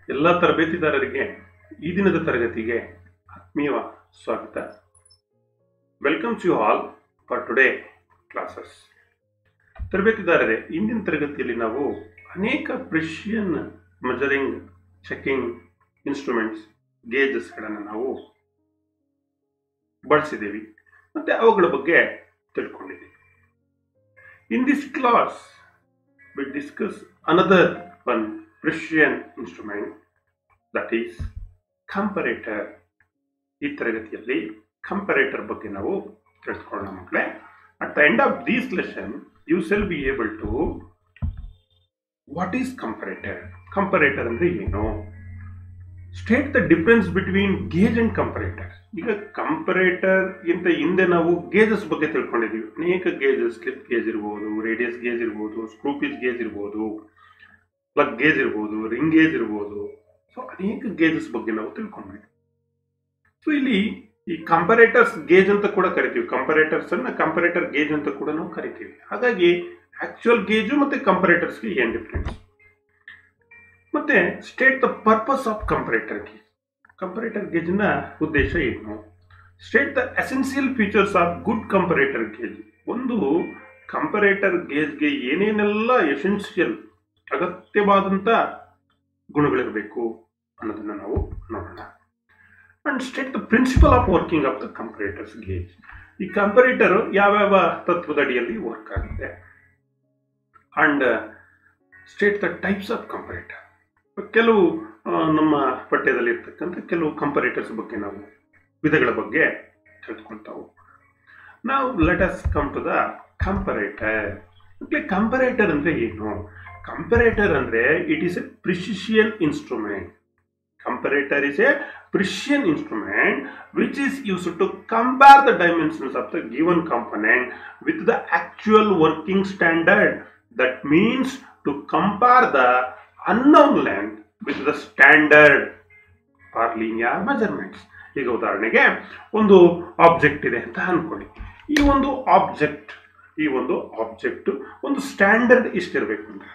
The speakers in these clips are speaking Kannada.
ಎಲ್ಲ ತರಬೇತಿದಾರರಿಗೆ ಈ ದಿನದ ತರಗತಿಗೆ ಆತ್ಮೀಯ ಸ್ವಾಗತ welcomes you all for today classes ತರಬೇತಿದಾರರೇ ಇಂದಿನ ತರಗತಿಯಲ್ಲಿ ನಾವು ಅನೇಕ ಪ್ರಿಷಿಯನ್ ಮೆಜರಿಂಗ್ ಚೆಕಿಂಗ್ ಇನ್ಸ್ಟ್ರೂಮೆಂಟ್ಸ್ ಗೇಜಸ್ಗಳನ್ನು ನಾವು ಬಳಸಿದ್ದೀವಿ ಮತ್ತೆ ಅವುಗಳ ಬಗ್ಗೆ ತಿಳ್ಕೊಂಡಿದ್ದೀವಿ in this class we discuss another one Prussian instrument that is comparator. ಈ ತರಗತಿಯಲ್ಲಿ ಕಂಪರೇಟರ್ ಬಗ್ಗೆ ನಾವು ತಿಳ್ಕೊಳ್ಳೋಣ ಮಕ್ಕಳೇ at the end of these lesson you shall be able to what is comparator comparator ಅಂದ್ರೆ ಏನು state the difference between gauge and comparator ಈಗ ಕಂಪರೇಟರ್ ಇಂತ ಹಿಂದೆ ನಾವು ಗೇಜಸ್ ಬಗ್ಗೆ ತಿಳ್ಕೊಂಡಿದೀವಿ ಅನೇಕ ಗೇಜಸ್ ಸ್ಲಿಪ್ ಗೇಜ್ ಇರ್ಬೋದು ರೇಡಿಯಸ್ ಗೇಜ್ ಇರ್ಬೋದು ಸ್ಕ್ರೂಪೀಸ್ ಗೇಜ್ ಇರ್ಬೋದು ಪ್ಲಗ್ ಗೇಜ್ ಇರ್ಬೋದು ರಿಂಗ್ ಗೇಜ್ ಇರ್ಬೋದು ಸೊ ಅನೇಕ ಗೇಜಸ್ ಬಗ್ಗೆ ನಾವು ತಿಳ್ಕೊಂಡ್ವಿ ಸೊ ಇಲ್ಲಿ ಈ ಕಂಪರೇಟರ್ಸ್ ಗೇಜ್ ಅಂತ ಕೂಡ ಕರಿತೀವಿ ಕಂಪರೇಟರ್ಸ್ ಅನ್ನ ಕಂಪರೇಟರ್ ಗೇಜ್ ಅಂತ ಕೂಡ ನಾವು ಕರಿತೀವಿ ಹಾಗಾಗಿ ಆಕ್ಚುಯಲ್ ಗೇಜು ಮತ್ತೆ ಕಂಪರೇಟರ್ಸ್ಗೆ ಏನ್ ಡಿಫ್ರೆನ್ಸ್ ಮತ್ತೆ state the purpose of comparator gauge comparator ಗೇಜ್ನ ಉದ್ದೇಶ ಏನು state the essential features of good comparator gauge ಒಂದು ಕಂಪರೇಟರ್ ಗೇಜ್ಗೆ ಏನೇನೆಲ್ಲ ಎಸೆನ್ಸಿಯಲ್ ಅಗತ್ಯವಾದಂಥ ಗುಣಗಳಿರಬೇಕು ಅನ್ನೋದನ್ನ ನಾವು ನೋಡೋಣ and state the principle of working of the comparators gauge ಈ ಕಂಪರೇಟರ್ ಯಾವ್ಯಾವ ತತ್ವದ ಅಡಿಯಲ್ಲಿ ವರ್ಕ್ ಆಗುತ್ತೆ and state the types of comparator ಕೆಲವು ಆ, ನಮ್ಮ ಪಠ್ಯದಲ್ಲಿ ಇರ್ತಕ್ಕಂಥ ಕೆಲವು ಕಂಪರೇಟರ್ಸ್ ಬಗ್ಗೆ ನಾವು ವಿಧಗಳ ಬಗ್ಗೆ ತಿಳ್ಕೊಳ್ತಾ ಹೋಗೋಣ ನಾವು let us come to the comparator comparator ಅಂದ್ರೆ ಏನು ಕಂಪರೇಟರ್ ಅಂದ್ರೆ it is a precision instrument comparator is a precision instrument which is use to compare the dimensions of the given component with the actual working standard that means to compare the unknown length with the standard or linear measurements ಈಗ ಉದಾಹರಣೆಗೆ ಒಂದು ಆಬ್ಜೆಕ್ಟ್ ಇದೆ ಅಂತ ಅನ್ಕೊಳ್ಳಿ ಈ ಒಂದು ಆಬ್ಜೆಕ್ಟ್ ಈ ಒಂದು ಆಬ್ಜೆಕ್ಟ್ ಒಂದು ಸ್ಟ್ಯಾಂಡರ್ಡ್ ಇಷ್ಟಿರಬೇಕು ಅಂತ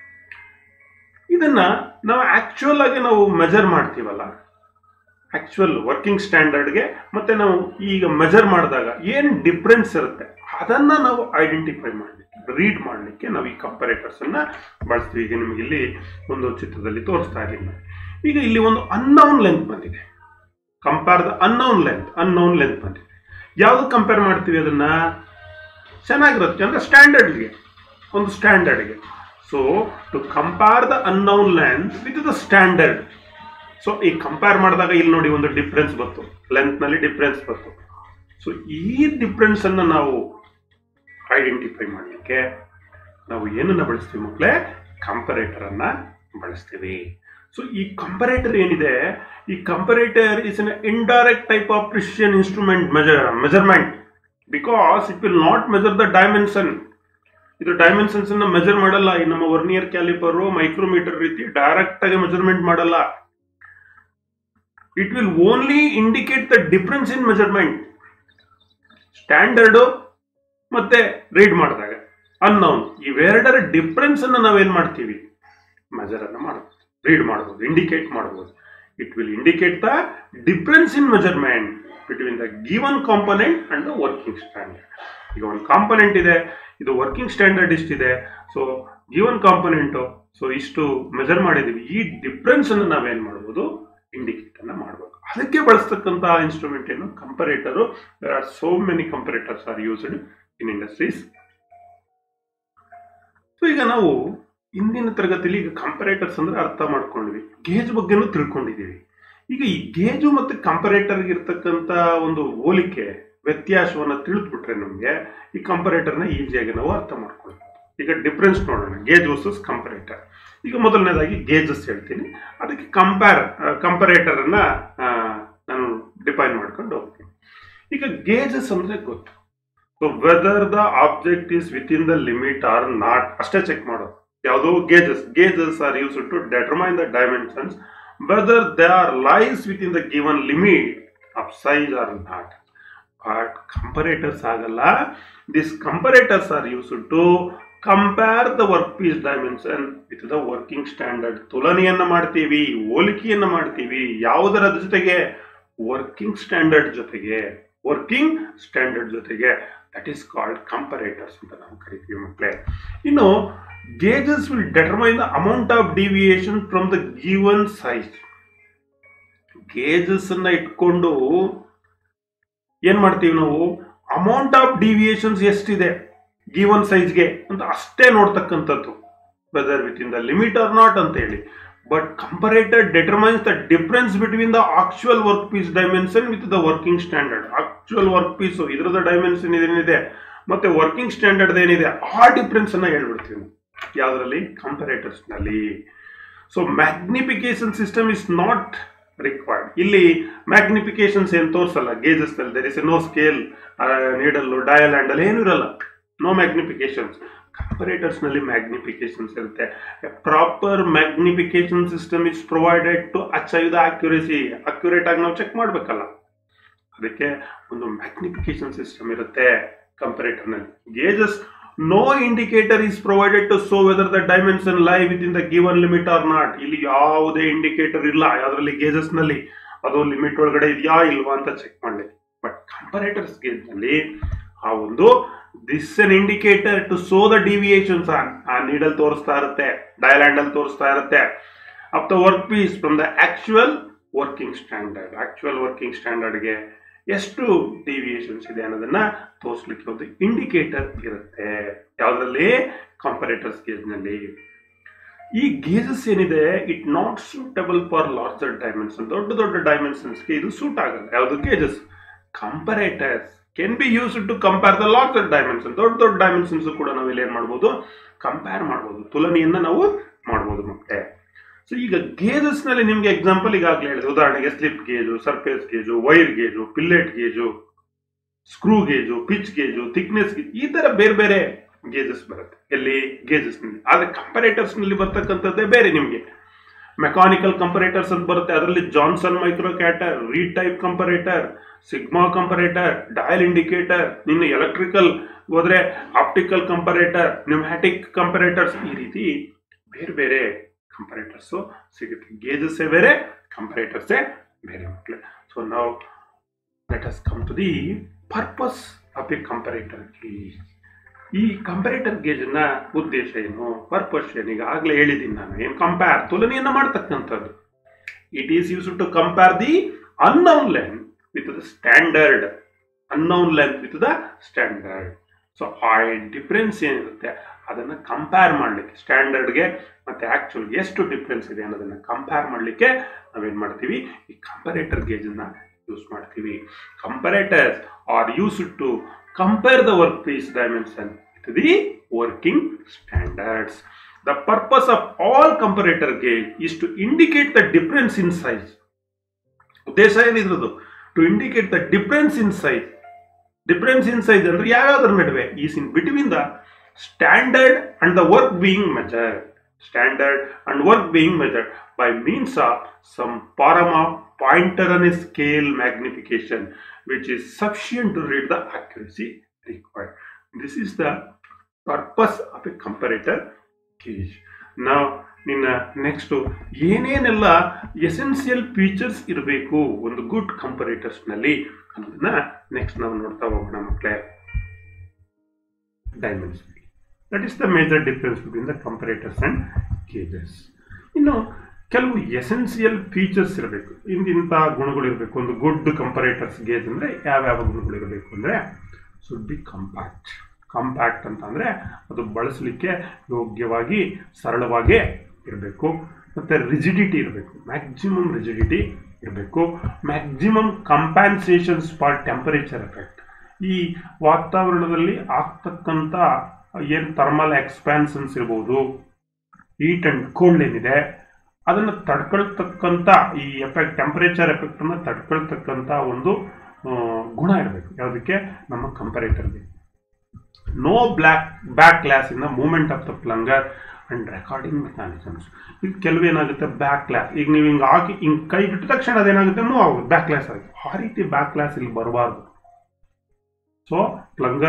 ಇದನ್ನ ನಾವು ಆಕ್ಚುಯಲ್ ಆಗಿ ನಾವು ಮೆಜರ್ ಮಾಡ್ತೀವಲ್ಲ ಆಕ್ಚುಯಲ್ ವರ್ಕಿಂಗ್ ಸ್ಟ್ಯಾಂಡರ್ಡ್ಗೆ ಮತ್ತೆ ನಾವು ಈಗ ಮೆಜರ್ ಮಾಡಿದಾಗ ಏನು ಡಿಫ್ರೆನ್ಸ್ ಇರುತ್ತೆ ಅದನ್ನ ನಾವು ಐಡೆಂಟಿಫೈ ಮಾಡಲಿಕ್ಕೆ ರೀಡ್ ಮಾಡಲಿಕ್ಕೆ ನಾವು ಈ ಕಂಪರೇಟರ್ಸ್ ಅನ್ನ ಬಳಸ್ತೀವಿ ಈಗ ನಿಮಗೆ ಇಲ್ಲಿ ಒಂದು ಚಿತ್ರದಲ್ಲಿ ತೋರಿಸ್ತಾ ಇದ್ದೀನಿ ನಾನು. ಈಗ ಇಲ್ಲಿ ಒಂದು ಅನ್ನೌನ್ ಲೆಂತ್ ಬಂದಿದೆ compare the unknown length unknown length ಬಂದಿದೆ ಯಾವ್ದು ಕಂಪೇರ್ ಮಾಡ್ತೀವಿ ಅದನ್ನ ಚೆನ್ನಾಗಿರುತ್ತೆ ಅಂದ್ರೆ ಸ್ಟ್ಯಾಂಡರ್ಡ್ಗೆ ಒಂದು ಸ್ಟ್ಯಾಂಡರ್ಡ್ಗೆ so to compare the unknown length with the standard so ಈ ಕಂಪೇರ್ ಮಾಡಿದಾಗ ಇಲ್ಲಿ ನೋಡಿ ಒಂದು ಡಿಫ್ರೆನ್ಸ್ ಬಂತು ಲೆಂತ್ ನಲ್ಲಿ ಡಿಫ್ರೆನ್ಸ್ ಬಂತು ಸೊ ಈ ಡಿಫ್ರೆನ್ಸ್ ಅನ್ನ ನಾವು ಐಡೆಂಟಿಫೈ ಮಾಡಲಿಕ್ಕೆ ನಾವು ಏನನ್ನ ಬಳಸ್ತೀವಿ ಮಕ್ಕಳೇ ಕಂಪರೇಟರ್ ಅನ್ನ ಬಳಸ್ತೀವಿ ಸೊ ಈ ಕಂಪರೇಟರ್ ಏನಿದೆ ಈ comparator is an indirect type of precision instrument measure measurement because it will not measure the dimension ಇದು ಡೈಮೆನ್ಷನ್ಸ್ ಅನ್ನ ಮೆಜರ್ ಮಾಡಲ್ಲ ಈ ನಮ್ಮ ವರ್ನಿಯರ್ ಕ್ಯಾಲಿಪರ್ ಮೈಕ್ರೋಮೀಟರ್ ರೀತಿ ಡೈರೆಕ್ಟ್ ಆಗಿ ಮೆಜರ್ಮೆಂಟ್ ಮಾಡಲ್ಲ it will only indicate the difference in measurement standard ಮತ್ತೆ ರೀಡ್ ಮಾಡಿದಾಗ ಅನ್ನೌನ್ ಇವೆರಡರ ಡಿಫರೆನ್ಸ್ ಅನ್ನ ನಾವೇನ್ ಮಾಡ್ತೀವಿ ಮೆಜರ್ ಅನ್ನ ಮಾಡಬಹುದು ರೀಡ್ ಮಾಡಬಹುದು ಇಂಡಿಕೇಟ್ ಮಾಡಬಹುದು it will indicate the difference in measurement between the given component and the working standard ಈಗ ಒಂದು ಕಾಂಪೊನೆಂಟ್ ಇದೆ ಇದು ವರ್ಕಿಂಗ್ ಸ್ಟ್ಯಾಂಡರ್ಡ್ ಇಷ್ಟಿದೆ ಸೊ ಗಿವನ್ ಕಾಂಪೊನೆಂಟು ಸೊ ಇಷ್ಟು ಮೆಜರ್ ಮಾಡಿದೀವಿ ಈ ಡಿಫ್ರೆನ್ಸ್ ಅನ್ನು ನಾವೇನ್ ಮಾಡ್ಬೋದು ಇಂಡಿಕೇಟ್ ಅನ್ನ ಮಾಡಬೇಕು ಅದಕ್ಕೆ ಬಳಸ್ತಕ್ಕಂಥ ಇನ್ಸ್ಟ್ರೂಮೆಂಟ್ ಏನು comparator there are so many comparators are used in industries so ಈಗ ನಾವು ಇಂದಿನ ತರಗತಿಯಲ್ಲಿ ಈಗ ಕಂಪರೇಟರ್ಸ್ ಅಂದ್ರೆ ಅರ್ಥ ಮಾಡ್ಕೊಂಡ್ವಿ ಗೇಜ್ ಬಗ್ಗೆನೂ ತಿಳ್ಕೊಂಡಿದೀವಿ ಈಗ ಈ ಗೇಜು ಮತ್ತೆ ಕಂಪರೇಟರ್ ಇರ್ತಕ್ಕಂಥ ಒಂದು ಹೋಲಿಕೆ ವ್ಯತ್ಯಾಸವನ್ನ ತಿಳಿದ್ಬಿಟ್ರೆ ನಮಗೆ ಈ ಕಂಪರೇಟರ್ನ ಈಸಿಯಾಗಿ ನಾವು ಅರ್ಥ ಮಾಡ್ಕೊಳ್ಬೋದು ಈಗ ಡಿಫ್ರೆನ್ಸ್ ನೋಡೋಣ ಗೇಜ್ ವರ್ಸಸ್ ಕಂಪರೇಟರ್ ಈಗ ಮೊದಲನೇದಾಗಿ ಗೇಜಸ್ ಹೇಳ್ತೀನಿ ಅದಕ್ಕೆ ಕಂಪೇರ್ ಕಂಪರೇಟರ್ ಅನ್ನ ಆ, ನಾನು ಡಿಫೈನ್ ಮಾಡ್ಕೊಂಡು ಹೋಗ್ತೀನಿ ಈಗ ಗೇಜಸ್ ಅಂದ್ರೆ ಗೊತ್ತು so whether the object is within the limit or not ಅಷ್ಟೇ ಚೆಕ್ ಮಾಡೋದು ಯಾವುದೋ gauges gauges are use to determine the dimensions whether they are lies within the given limit of size or not but comparators ಆಗಲ್ಲ this comparators are use to compare the work piece dimension with the working standard ತುಲನೆಯನ್ನ ಮಾಡ್ತೀವಿ ಹೋಲಿಕೆಯನ್ನ ಮಾಡ್ತೀವಿ ಯಾವುದರ ಜೊತೆಗೆ ವರ್ಕಿಂಗ್ ಸ್ಟ್ಯಾಂಡರ್ಡ್ ಜೊತೆಗೆ ವರ್ಕಿಂಗ್ ಸ್ಟ್ಯಾಂಡರ್ಡ್ ಜೊತೆಗೆ ದಟ್ ಈಸ್ ಕಾಲ್ಡ್ ಕಂಪರೇಟರ್ಸ್ ಅಂತ ನಾವು ಕರಿತೀವಿ ಮಕ್ಕಳೇ ಇನ್ನು gauges will determine the amount of deviation from the given size gauges ಅನ್ನ ಇಟ್ಕೊಂಡು ಏನ್ ಮಾಡ್ತೀವಿ ನಾವು ಅಮೌಂಟ್ ಆಫ್ ಡಿವಿಯೇಷನ್ಸ್ ಎಷ್ಟಿದೆ ಗಿವನ್ ಸೈಜ್ಗೆ ಅಂತ ಅಷ್ಟೇ ನೋಡ್ತಕ್ಕಂಥದ್ದು whether within the limit or not ಅಂತ ಹೇಳಿ but comparator determines the difference between the actual work piece dimension with the working standard actual work piece ಇದ್ರದ ಡೈಮೆನ್ಷನ್ ಏನಿದೆ ಮತ್ತೆ ವರ್ಕಿಂಗ್ ಸ್ಟ್ಯಾಂಡರ್ಡ್ ಏನಿದೆ ಆ ಡಿಫರೆನ್ಸ್ ಅನ್ನ ಹೇಳ್ಬಿಡ್ತೀವಿ ನಾವು. ಯಾವ್ದ್ರಲ್ಲಿ ಕಂಪರೇಟರ್ಸ್ ನಲ್ಲಿ so magnification system is not required ಇಲ್ಲಿ ಮ್ಯಾಗ್ನಿಫಿಕೇಶನ್ಸ್ ಏನ್ ತೋರಿಸಲ್ಲ ಗೇಜಸ್ ನಲ್ಲಿ there is no scale needle dial handle ಏನು ಇರಲ್ಲ ನೋ ಮ್ಯಾಗ್ನಿಫಿಕೇಶನ್ಸ್ ಕಂಪರೇಟರ್ಸ್ ನಲ್ಲಿ ಮ್ಯಾಗ್ನಿಫಿಕೇಶನ್ಸ್ ಇರುತ್ತೆ proper magnification system is provided to achieve the accuracy accurate ಆಗಿ ನಾವು ಚೆಕ್ ಮಾಡ್ಬೇಕಲ್ಲ ಅದಕ್ಕೆ ಒಂದು ಮ್ಯಾಗ್ನಿಫಿಕೇಶನ್ ಸಿಸ್ಟಮ್ ಇರುತ್ತೆ ಕಂಪರೇಟರ್ ನಲ್ಲಿ gauges no indicator is provided to so whether the dimension lie within the given limit or not ಇಲ್ಲಿ ಯಾವುದೇ ಇಂಡಿಕೇಟರ್ ಇಲ್ಲ ಯಾವ್ದ್ರಲ್ಲಿ ಗೇಜಸ್ ನಲ್ಲಿ ಅದು ಲಿಮಿಟ್ ಒಳಗಡೆ ಇದೆಯಾ ಇಲ್ವಾ ಅಂತ ಚೆಕ್ ಮಾಡಲಿ ಬಟ್ ಕಂಪರೇಟರ್ಸ್ ಗೇಜ್ ನಲ್ಲಿ ಆ ಒಂದು this an indicator to so the deviations ಆ ನೀಡಲ್ ತೋರಿಸ್ತಾ ಇರುತ್ತೆ ಡಯಲ್ ಹ್ಯಾಂಡಲ್ ತೋರಿಸ್ತಾ ಇರುತ್ತೆ up the work piece from the actual working standard actual working ಸ್ಟ್ಯಾಂಡರ್ಡ್ಗೆ ಎಷ್ಟು ಡಿವಿಯೇಷನ್ಸ್ ಇದೆ ಅನ್ನೋದನ್ನ ತೋರಿಸ್ಲಿಕ್ಕೆ ಒಂದು ಇಂಡಿಕೇಟರ್ ಇರುತ್ತೆ ಯಾವ್ದ್ರಲ್ಲಿ ಕಂಪರೇಟರ್ಸ್ ಗೇಜ್ನಲ್ಲಿ ಈ ಗೇಜಸ್ ಏನಿದೆ it not suitable for larger dimension ದೊಡ್ಡ ದೊಡ್ಡ ಡೈಮೆನ್ಷನ್ಸ್ಗೆ ಇದು ಸೂಟ್ ಆಗಲ್ಲ ಯಾವುದು gauges comparators can be use to compare the larger dimension ದೊಡ್ಡ ದೊಡ್ಡ ಡೈಮೆನ್ಷನ್ಸ್ ಕೂಡ ನಾವು ಇಲ್ಲಿ ಏನ್ ಮಾಡ್ಬೋದು ಕಂಪೇರ್ ಮಾಡ್ಬೋದು ತುಲನೆಯನ್ನ ನಾವು ಮಾಡ್ಬೋದು ಮತ್ತೆ ಸೊ ಈಗ ಗೇಜಸ್ ನಲ್ಲಿ ನಿಮ್ಗೆ ಎಕ್ಸಾಂಪಲ್ ಈಗಾಗಲೇ ಹೇಳಿದೆ ಉದಾಹರಣೆಗೆ slip gauge surface gauge wire gauge fillet gauge screw gauge pitch gauge thickness gauge ಈ ತರ ಬೇರೆ ಬೇರೆ ಗೇಜಸ್ ಬರುತ್ತೆ ಎಲ್ಲಿ ಗೇಜಸ್ ನಲ್ಲಿ ಆದ್ರೆ ಕಂಪರೇಟರ್ಸ್ ನಲ್ಲಿ ಬರ್ತಕ್ಕಂಥದ್ದೇ ಬೇರೆ ನಿಮ್ಗೆ ಮೆಕಾನಿಕಲ್ ಕಂಪರೇಟರ್ಸ್ ಅಂತ ಬರುತ್ತೆ ಅದರಲ್ಲಿ Johnson mikrokator reed type comparator sigma comparator dial indicator ನಿನ್ನ ಎಲೆಕ್ಟ್ರಿಕಲ್ ಹೋದ್ರೆ ಆಪ್ಟಿಕಲ್ ಕಂಪರೇಟರ್ ನ್ಯೂಮ್ಯಾಟಿಕ್ ಕಂಪರೇಟರ್ಸ್ ಈ ರೀತಿ ಬೇರೆ ಬೇರೆ ಕಂಪರೇಟರ್ಸ್ ಸಿಗುತ್ತೆ ಗೇಜಸ್ಸೇ ಬೇರೆ ಕಂಪರೇಟರ್ಸೇ ಬೇರೆ ಮಕ್ಕಳೇ ಸೊ ನಾವು let us come to the purpose of a comparator gauge ಈ ಕಂಪರೇಟರ್ ಗೇಜ್ನ ಉದ್ದೇಶ ಏನು ಪರ್ಪಸ್ ಏನು ಈಗ ಆಗ್ಲೇ ಹೇಳಿದ್ದೀನಿ ನಾನು ಏನು ಕಂಪೇರ್ ತುಲನೆಯನ್ನ ಮಾಡ್ತಕ್ಕಂಥದ್ದು it is use to compare the unknown length with the standard unknown length with the standard so ಆ ಡಿಫ್ರೆನ್ಸ್ ಏನಿರುತ್ತೆ ಅದನ್ನ ಕಂಪೇರ್ ಮಾಡಲಿಕ್ಕೆ ಸ್ಟ್ಯಾಂಡರ್ಡ್ಗೆ ಮತ್ತೆ ಆಕ್ಚುಲ್ ಎಷ್ಟು ಡಿಫ್ರೆನ್ಸ್ ಇದೆ ಅನ್ನೋದನ್ನ ಕಂಪೇರ್ ಮಾಡಲಿಕ್ಕೆ ನಾವೇನ್ ಮಾಡ್ತೀವಿ ಈ ಕಂಪರೇಟರ್ ಗೇಜನ್ನ ಯೂಸ್ ಮಾಡ್ತೀವಿ comparators are use to compare the work piece dimension with the working standards the purpose of all comparator gauge is to indicate the difference in size ಉದ್ದೇಶ ಏನಿದ್ರದ್ದು to indicate the difference in size difference in size ಅಂದ್ರೆ ಯಾವ್ಯಾವ್ದ್ರ ನಡುವೆ is in between the standard and the work being measured standard and work being measured by means of some param of pointer on a scale magnification which is sufficient to read the accuracy required. This is the purpose of a comparator gauge. Now ನಿನ್ನ ನೆಕ್ಸ್ಟ್ ಏನೇನೆಲ್ಲ ಎಸೆನ್ಸಿಯಲ್ ಫೀಚರ್ಸ್ ಇರಬೇಕು ಒಂದು ಗುಡ್ ಕಂಪರೇಟರ್ಸ್ ನಲ್ಲಿ ಅನ್ನೋದನ್ನ ನೆಕ್ಸ್ಟ್ ನಾವು ನೋಡ್ತಾ ಹೋಗೋಣ ಮಕ್ಕಳೇ dimension that is the major difference between the comparators and gauges ಇನ್ನು ಕೆಲವು ಎಸೆನ್ಸಿಯಲ್ ಫೀಚರ್ಸ್ ಇರಬೇಕು ಇಂಥ ಗುಣಗಳು ಇರಬೇಕು ಒಂದು ಗುಡ್ ಕಂಪರೇಟರ್ಸ್ ಗೇಜ್ ಅಂದ್ರೆ ಯಾವ್ಯಾವ ಗುಣಗಳು ಇರಬೇಕು ಅಂದ್ರೆ ಸುಡ್ ಬಿ ಕಂಪ್ಯಾಕ್ಟ್ ಕಾಂಪ್ಯಾಕ್ಟ್ ಅಂತ ಅಂದ್ರೆ ಅದು ಬಳಸಲಿಕ್ಕೆ ಯೋಗ್ಯವಾಗಿ ಸರಳವಾಗಿ ಇರಬೇಕು ಮತ್ತೆ ರಿಜಿಡಿಟಿ ಇರಬೇಕು ಮ್ಯಾಕ್ಸಿಮಮ್ ರಿಜಿಡಿಟಿ ಇರಬೇಕು maximum compensations for temperature effect ಈ ವಾತಾವರಣದಲ್ಲಿ ಆಗ್ತಕ್ಕಂಥ ಏನು ಥರ್ಮಲ್ ಎಕ್ಸ್ಪ್ಯಾನ್ಸನ್ಸ್ ಇರ್ಬೋದು ಹೀಟ್ ಅಂಡ್ ಕೋಲ್ಡ್ ಏನಿದೆ ಅದನ್ನು ತಡ್ಕೊಳ್ತಕ್ಕಂಥ ಈ ಎಫೆಕ್ಟ್ ಟೆಂಪರೇಚರ್ ಎಫೆಕ್ಟ್ ಅನ್ನ ತಡ್ಕೊಳ್ತಕ್ಕಂಥ ಒಂದು ಆ, ಗುಣ ಇರಬೇಕು ಯಾವುದಕ್ಕೆ ನಮ್ಮ ಕಂಪರೇಟರ್ಗೆ no black backlash in the movement of the plunger and recording mechanisms ಇದು ಕೆಲವೇನಾಗುತ್ತೆ ಬ್ಯಾಕ್ ಕ್ಲಾಸ್ ಈಗ ನೀವು ಹಿಂಗೆ ಹಾಕಿ ಹಿಂಗೆ ಕೈ ಬಿಟ್ಟ ತಕ್ಷಣ ಅದೇನಾಗುತ್ತೆ ಮೂವ್ ಆಗುತ್ತೆ ಬ್ಯಾಕ್ ಕ್ಲಾಸ್ ಆಗುತ್ತೆ ಆ ರೀತಿ ಬ್ಯಾಕ್ ಕ್ಲಾಸ್ ಇಲ್ಲಿ ಬರಬಾರ್ದು ಸೊ ಪ್ಲಂಗರ್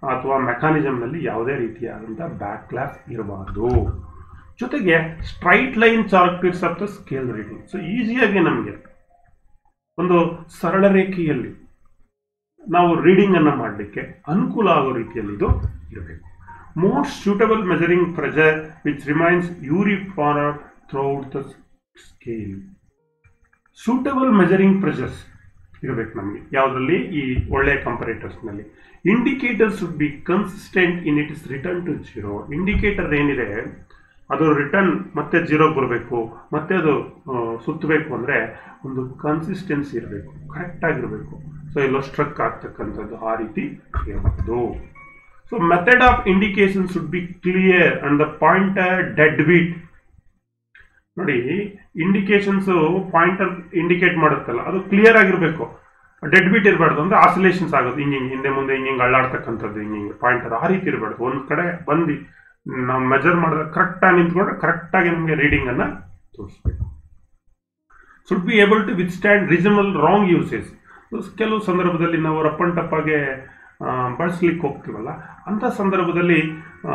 ಅಥವಾ ಮೆಕ್ಯಾನಿಸಮ್ನಲ್ಲಿ ಯಾವುದೇ ರೀತಿಯಾದಂಥ ಬ್ಯಾಕ್ ಕ್ಲಾಸ್ ಇರಬಾರ್ದು ಜೊತೆಗೆ straight line characters of the scale reading so ಈಸಿಯಾಗಿ ನಮಗೆ ಒಂದು ಸರಳ ರೇಖೆಯಲ್ಲಿ ನಾವು ರೀಡಿಂಗ್ ಅನ್ನು ಮಾಡಲಿಕ್ಕೆ ಅನುಕೂಲ ಆಗೋ ರೀತಿಯಲ್ಲಿ ಇದು ಇರಬೇಕು most suitable measuring pressure which remains uniform throughout the scale suitable measuring pressures ಇರಬೇಕು ನಮಗೆ ಯಾವುದರಲ್ಲಿ ಈ ಒಳ್ಳೆಯ ಕಂಪರೇಟರ್ಸ್ನಲ್ಲಿ indicator should be consistent in it is return to zero indicator ಏನಿದೆ ಅದು ರಿಟರ್ನ್ ಮತ್ತೆ ಜೀರೋಗೆ ಬರಬೇಕು ಮತ್ತೆ ಅದು ಆ, ಸುತ್ತಬೇಕು ಅಂದರೆ ಒಂದು ಕನ್ಸಿಸ್ಟೆನ್ಸಿ ಇರಬೇಕು ಕರೆಕ್ಟಾಗಿರಬೇಕು ಸೊ ಎಲ್ಲೋ ಸ್ಟ್ರಕ್ ಆಗ್ತಕ್ಕಂಥದ್ದು ಆ ರೀತಿ ಇರಬಹುದು so method of indication should be clear and the pointer dead beat ನೋಡಿ ಇಂಡಿಕೇಶನ್ಸ್ ಪಾಯಿಂಟರ್ ಇಂಡಿಕೇಟ್ ಮಾಡುತ್ತಲ್ಲ ಅದು ಕ್ಲಿಯರ್ ಆಗಿರಬೇಕು ಡೆಡ್ ಬೀಟ್ ಇರಬಾರ್ದು ಅಂದ್ರೆ ಆಸಿಲೇಷನ್ಸ್ ಆಗೋದು ಹಿಂಗೆ ಹಿಂಗೆ ಹಿಂದೆ ಮುಂದೆ ಹಿಂಗೆ ಹಿಂಗೆ ಅಳ್ಳಾಡ್ತಕ್ಕಂಥದ್ದು ಹಿಂಗೆ ಹಿಂಗೆ ಪಾಯಿಂಟರ್ ಆ ರೀತಿ ಇರಬಾರ್ದು ಒಂದು ಕಡೆ ಬಂದು ನಾವು ಮೆಜರ್ ಮಾಡಿದಾಗ ಕರೆಕ್ಟಾಗಿ ನಿಂತ್ಕೊಂಡ್ರೆ ಕರೆಕ್ಟಾಗಿ ನಮಗೆ ರೀಡಿಂಗ್ ಅನ್ನ ತೋರಿಸ್ಬೇಕು should be able to withstand reasonable wrong usage ಕೆಲವು ಸಂದರ್ಭದಲ್ಲಿ ನಾವು ರಪ್ ಅಂಡ್ ಟಪ್ಪಾಗೆ ಬಳಸ್ಲಿಕ್ಕೆ ಹೋಗ್ತೀವಲ್ಲ ಅಂಥ ಸಂದರ್ಭದಲ್ಲಿ ಆ,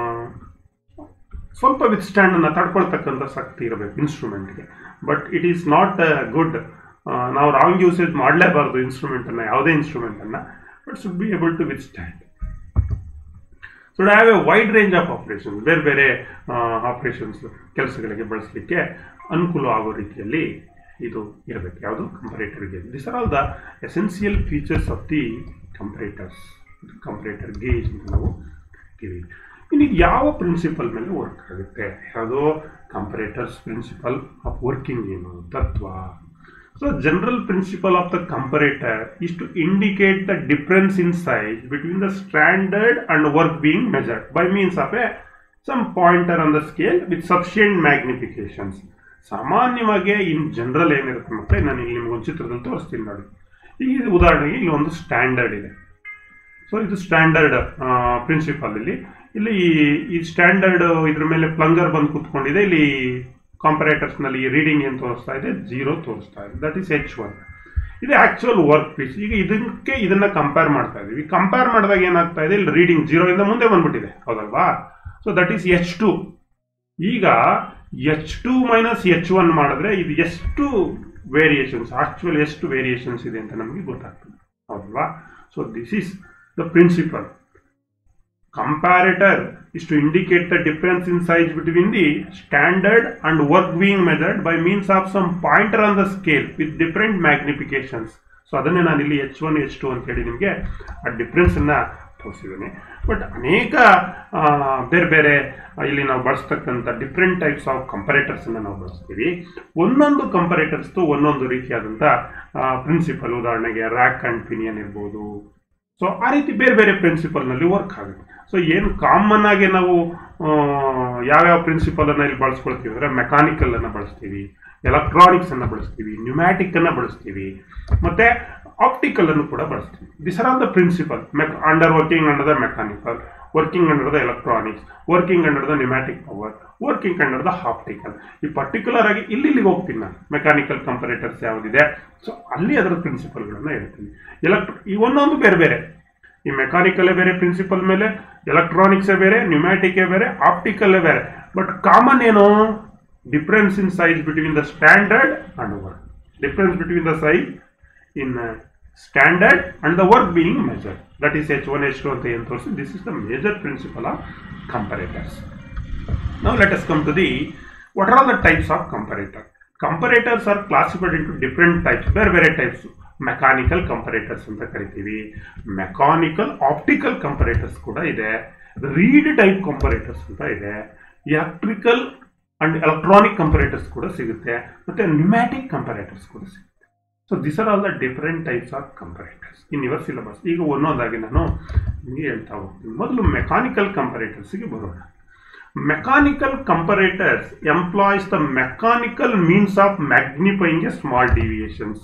ಸ್ವಲ್ಪ ವಿತ್ ಸ್ಟ್ಯಾಂಡ್ ಅನ್ನ ತಡ್ಕೊಳ್ತಕ್ಕಂಥ ಶಕ್ತಿ ಇರಬೇಕು ಇನ್ಸ್ಟ್ರೂಮೆಂಟ್ಗೆ but it is not good ನಾವು ರಾಂಗ್ ಯೂಸೇಜ್ ಮಾಡಲೇಬಾರ್ದು ಇನ್ಸ್ಟ್ರೂಮೆಂಟ್ ಅನ್ನ ಯಾವುದೇ ಇನ್ಸ್ಟ್ರೂಮೆಂಟ್ ಅನ್ನ but should be able to withstand should have a wide range of operation ಬೇರೆ ಬೇರೆ ಆಪರೇಷನ್ಸ್ ಕೆಲಸಗಳಿಗೆ ಬಳಸಲಿಕ್ಕೆ ಅನುಕೂಲ ಆಗೋ ರೀತಿಯಲ್ಲಿ ಇದು ಇರಬೇಕು ಯಾವುದು ಕಂಪರೇಟರ್ಗೆ this are all the essential features of the comparators comparator gauge ಅಂತ ನಾವು ಕರಿತೀವಿ ಇನ್ನು ಇದು ಯಾವ ಪ್ರಿನ್ಸಿಪಲ್ ಮೇಲೆ ವರ್ಕ್ ಆಗುತ್ತೆ ಯಾವುದೋ ಕಂಪರೇಟರ್ಸ್ ಪ್ರಿನ್ಸಿಪಲ್ ಆಫ್ ವರ್ಕಿಂಗ್ ಏನು ತತ್ವ so general principle of the comparator is to indicate the difference in size between the standard and work being measured by means of a some pointer on the scale with sufficient magnifications ಸಾಮಾನ್ಯವಾಗಿ ಇನ್ ಜನರಲ್ ಏನಿರುತ್ತೆ ಮತ್ತೆ ನಾನು ಇಲ್ಲಿ ನಿಮ್ಗೆ ಒಂದು ಚಿತ್ರದಲ್ಲಿ ತೋರಿಸ್ತೀನಿ ನೋಡಿ ಈಗ ಇದು ಉದಾಹರಣೆಗೆ ಇಲ್ಲಿ ಒಂದು ಸ್ಟ್ಯಾಂಡರ್ಡ್ ಇದೆ ಸೊ ಇದು ಸ್ಟ್ಯಾಂಡರ್ಡ್ ಪ್ರಿನ್ಸಿಪಲ್ ಇಲ್ಲಿ ಇಲ್ಲಿ ಈ- ಈ ಸ್ಟ್ಯಾಂಡರ್ಡ್ ಇದ್ರ ಮೇಲೆ ಪ್ಲಂಗರ್ ಬಂದು ಕೂತ್ಕೊಂಡಿದೆ ಇಲ್ಲಿ ಕಾಂಪರೇಟರ್ಸ್ ನಲ್ಲಿ ರೀಡಿಂಗ್ ಏನು ತೋರಿಸ್ತಾ ಇದೆ ಜೀರೋ ತೋರಿಸ್ತಾ ಇದೆ ದಟ್ ಈಸ್ ಎಚ್ ಒನ್ ಇದು ಆಕ್ಚುಯಲ್ ವರ್ಕ್ ಪೀಸ್ ಈಗ ಇದಕ್ಕೆ ಇದನ್ನ ಕಂಪೇರ್ ಮಾಡ್ತಾ ಇದೀವಿ ಕಂಪೇರ್ ಮಾಡಿದಾಗ ಏನಾಗ್ತಾ ಇದೆ ಇಲ್ಲಿ ರೀಡಿಂಗ್ ಜೀರೋ ಇಂದ ಮುಂದೆ ಬಂದ್ಬಿಟ್ಟಿದೆ ಹೌದಲ್ವಾ so that is H two ಈಗ H two minus H one ಮಾಡಿದ್ರೆ ಇದು ಎಷ್ಟು ವೇರಿಯೇಷನ್ಸ್ ಆಕ್ಚುಯಲ್ ಎಷ್ಟು ವೇರಿಯೇಷನ್ಸ್ ಇದೆ ಅಂತ ನಮಗೆ ಗೊತ್ತಾಗ್ತದೆ ಹೌದಲ್ವಾ so this is the principle comparator is to indicate the difference in size between the standard and work being measured by means of some pointer on the scale with different magnifications so ಅದನ್ನೇ ನಾನು ಇಲ್ಲಿ ಎಚ್ ಒನ್ ಎಚ್ ಟು ಅಂತ ಹೇಳಿ ನಿಮಗೆ ಆ ಡಿಫ್ರೆನ್ಸ್ ಅನ್ನ ತೋರಿಸಿದ್ದೀನಿ ಬಟ್ ಅನೇಕ ಆ, ಬೇರೆ ಬೇರೆ ಆ, ಇಲ್ಲಿ ನಾವು ಬಳಸ್ತಕ್ಕಂಥ ಡಿಫ್ರೆಂಟ್ ಟೈಪ್ಸ್ ಆಫ್ ಕಂಪರೇಟರ್ಸ್ ಅನ್ನ ನಾವು ಬಳಸ್ತೀವಿ ಒಂದೊಂದು ಕಂಪರೇಟರ್ಸ್ ಒಂದೊಂದು ರೀತಿಯಾದಂಥ ಪ್ರಿನ್ಸಿಪಲ್ ಉದಾಹರಣೆಗೆ ರ್ಯಾಕ್ ಅಂಡ್ ಪಿನಿಯನ್ ಇರ್ಬೋದು ಸೊ ಆ ರೀತಿ ಬೇರೆ ಬೇರೆ ಪ್ರಿನ್ಸಿಪಲ್ನಲ್ಲಿ ವರ್ಕ್ ಆಗುತ್ತೆ ಸೊ ಏನು ಕಾಮನ್ ಆಗಿ ನಾವು ಆ, ಯಾವ್ಯಾವ ಪ್ರಿನ್ಸಿಪಲ್ ಅನ್ನ ಇಲ್ಲಿ ಬಳಸ್ಕೊಳ್ತೀವಿ ಅಂದ್ರೆ ಮೆಕ್ಯಾನಿಕಲ್ ಅನ್ನ ಬಳಸ್ತೀವಿ ಎಲೆಕ್ಟ್ರಾನಿಕ್ಸ್ ಅನ್ನ ಬಳಸ್ತೀವಿ ನ್ಯೂಮ್ಯಾಟಿಕ್ ಅನ್ನ ಬಳಸ್ತೀವಿ ಮತ್ತೆ ಆಪ್ಟಿಕಲ್ ಅನ್ನು ಕೂಡ ಬಳಸ್ತೀವಿ this are all the principle mech under working under the mechanical working under the electronics working under the pneumatic power working under the optical ಈ ಪರ್ಟಿಕ್ಯುಲರ್ ಆಗಿ ಇಲ್ಲಿ ಇಲ್ಲಿಗೆ ಹೋಗ್ತೀನಿ ನಾನು ಮೆಕ್ಯಾನಿಕಲ್ ಕಂಪರೇಟರ್ಸ್ ಯಾವುದಿದೆ ಸೊ ಅಲ್ಲಿ ಅದರ ಪ್ರಿನ್ಸಿಪಲ್ಗಳನ್ನ ಹೇಳ್ತೀನಿ ಎಲೆಕ್ಟ್ರ ಈ ಒಂದೊಂದು ಬೇರೆ ಬೇರೆ ಈ ಮೆಕ್ಯಾನಿಕಲ್ಲೇ ಬೇರೆ ಪ್ರಿನ್ಸಿಪಲ್ ಮೇಲೆ ಎಲೆಕ್ಟ್ರಾನಿಕ್ಸೇ ಬೇರೆ ನ್ಯೂಮ್ಯಾಟಿಕೇ ಬೇರೆ ಆಪ್ಟಿಕಲ್ಲೇ ಬೇರೆ ಬಟ್ ಕಾಮನ್ ಏನು difference in size between the standard and work difference between the size in standard and the work being measure that is H one H two ಅಂತ ಏನು ತೋರಿಸಿ this is the major principle of comparators Now let us come to the what are all the types of comparator. Comparators are classified into different types, ಬೇರೆ ಬೇರೆ ಟೈಪ್ಸ್ ಮೆಕ್ಯಾನಿಕಲ್ ಕಂಪರೇಟರ್ಸ್ ಅಂತ ಕರಿತೀವಿ ಮೆಕ್ಯಾನಿಕಲ್ ಆಪ್ಟಿಕಲ್ ಕಂಪರೇಟರ್ಸ್ ಕೂಡ ಇದೆ ರೀಡ್ ಟೈಪ್ ಕಂಪರೇಟರ್ಸ್ ಅಂತ ಇದೆ ಎಲೆಕ್ಟ್ರಿಕಲ್ ಅಂಡ್ ಎಲೆಕ್ಟ್ರಾನಿಕ್ ಕಂಪರೇಟರ್ಸ್ ಕೂಡ ಸಿಗುತ್ತೆ ಮತ್ತೆ ನ್ಯೂಮ್ಯಾಟಿಕ್ ಕಂಪರೇಟರ್ಸ್ ಕೂಡ ಸಿಗುತ್ತೆ so this are all the different types of comparators in your syllabus ಈಗ ಒಂದೊಂದಾಗಿ ನಾನು ನಿಮಗೆ ಹೇಳ್ತಾ ಹೋಗ್ತೀನಿ ಮೊದಲು ಮೆಕ್ಯಾನಿಕಲ್ ಕಂಪರೇಟರ್ಸ್ಗೆ ಬರೋಣ mechanical comparators employs the mechanical means of magnifying a small deviations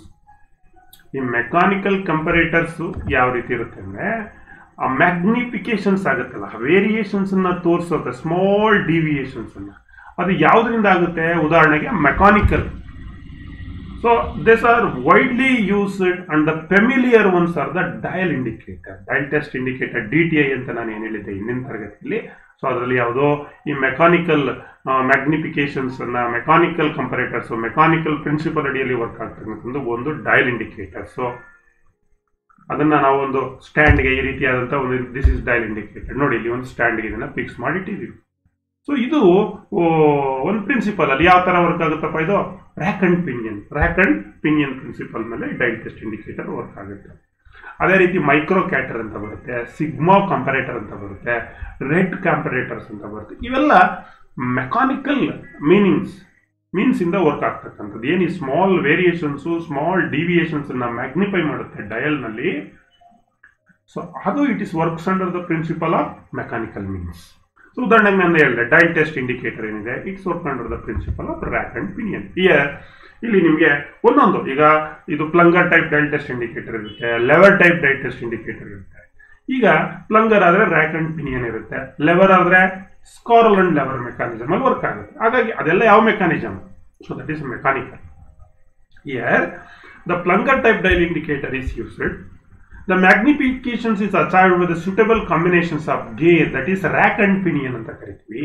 ಈ ಮೆಕ್ಯಾನಿಕಲ್ ಕಂಪರೇಟರ್ಸ್ ಯಾವ ರೀತಿ ಇರುತ್ತೆ ಅಂದ್ರೆ ಆ ಮ್ಯಾಗ್ನಿಫಿಕೇಶನ್ಸ್ ಆಗುತ್ತಲ್ಲ ವೇರಿಯೇಷನ್ಸ್ ಅನ್ನ ತೋರಿಸುತ್ತೆ ಸ್ಮಾಲ್ ಡಿವಿಯೇಷನ್ಸ್ ಅನ್ನ ಅದು ಯಾವುದರಿಂದ ಆಗುತ್ತೆ ಉದಾಹರಣೆಗೆ mechanical so this are widely used and the familiar ones are the dial indicator dial test indicator D T I ಅಂತ ನಾನು ಏನು ಹೇಳಿದ್ದೆ ಹಿಂದಿನ ತರಗತಿಯಲ್ಲಿ ಸೊ ಅದರಲ್ಲಿ ಯಾವುದೋ ಈ ಮೆಕಾನಿಕಲ್ ಮ್ಯಾಗ್ನಿಫಿಕೇಶನ್ಸ್ ಅನ್ನ ಮೆಕಾನಿಕಲ್ ಕಂಪರೇಟರ್ಸ್ ಮೆಕಾನಿಕಲ್ ಪ್ರಿನ್ಸಿಪಲ್ ಅಡಿಯಲ್ಲಿ ವರ್ಕ್ ಆಗ್ತಕ್ಕಂಥದ್ದು ಒಂದು ಡಯಲ್ ಇಂಡಿಕೇಟರ್ ಸೊ ಅದನ್ನ ನಾವು ಒಂದು ಸ್ಟ್ಯಾಂಡ್ಗೆ ಈ ರೀತಿಯಾದಂಥ ಒಂದು ದಿಸ್ ಇಸ್ ಡಯಲ್ ಇಂಡಿಕೇಟರ್ ನೋಡಿ ಇಲ್ಲಿ ಒಂದು ಸ್ಟ್ಯಾಂಡ್ಗೆ ಇದನ್ನ ಫಿಕ್ಸ್ ಮಾಡಿ ಇಟ್ಟಿದ್ದೀವಿ ಸೊ ಇದು ಒಂದು ಪ್ರಿನ್ಸಿಪಲ್ ಅಲ್ಲಿ ಯಾವ ತರ ವರ್ಕ್ ಆಗುತ್ತಪ್ಪ ಇದು rack and pinion rack and pinion principle ಮೇಲೆ ಡೈಲ್ ಟೆಸ್ಟ್ ಇಂಡಿಕೇಟರ್ ವರ್ಕ್ ಆಗುತ್ತೆ ಅದೇ ರೀತಿ ಮೈಕ್ರೋ ಕ್ಯಾಟರ್ ಅಂತ ಬರುತ್ತೆ ಸಿಗ್ಮಾ ಕಂಪರೇಟರ್ ಅಂತ ಬರುತ್ತೆ ರೆಡ್ ಕಂಪರೇಟರ್ಸ್ ಅಂತ ಬರುತ್ತೆ ಇವೆಲ್ಲ ಮೆಕಾನಿಕಲ್ ಮೀನಿಂಗ್ಸ್ ಮೀನ್ಸ್ ಇಂದ ವರ್ಕ್ ಆಗ್ತಕ್ಕಂಥದ್ದು ಏನು ಈ ಸ್ಮಾಲ್ ವೇರಿಯೇಷನ್ಸು ಸ್ಮಾಲ್ ಡಿವಿಯೇಷನ್ಸ್ ಅನ್ನ ಮ್ಯಾಗ್ನಿಫೈ ಮಾಡುತ್ತೆ ಡಯಲ್ ನಲ್ಲಿ ಸೊ ಅದು it is works under the principle of mechanical means so ಉದಾಹರಣೆಗೆ ನಾನು ಹೇಳಿದೆ ಡೈಲ್ ಟೆಸ್ಟ್ ಇಂಡಿಕೇಟರ್ ಏನಿದೆ it's work under the principle of rack and pinion here ಇಲ್ಲಿ ನಿಮಗೆ ಒಂದೊಂದು ಈಗ ಇದು plunger type dial test indicator ಇರುತ್ತೆ lever type dial test indicator ಇರುತ್ತೆ ಈಗ ಪ್ಲಂಗರ್ ಆದ್ರೆ ರ್ಯಾಕ್ ಅಂಡ್ ಪಿನಿಯನ್ ಇರುತ್ತೆ ಲೆವರ್ ಆದ್ರೆ ಸ್ಕಾರಲ್ ಅಂಡ್ ಲೆವರ್ ಮೆಕಾನಿಸಮ್ ಅಲ್ಲಿ ವರ್ಕ್ ಆಗುತ್ತೆ ಹಾಗಾಗಿ ಅದೆಲ್ಲ ಯಾವ mechanism so that is mechanical here the plunger type dial indicator is used The magnifications is achieved with the suitable combinations of gear that is rack and pinion ಅಂತ ಕರಿತೀವಿ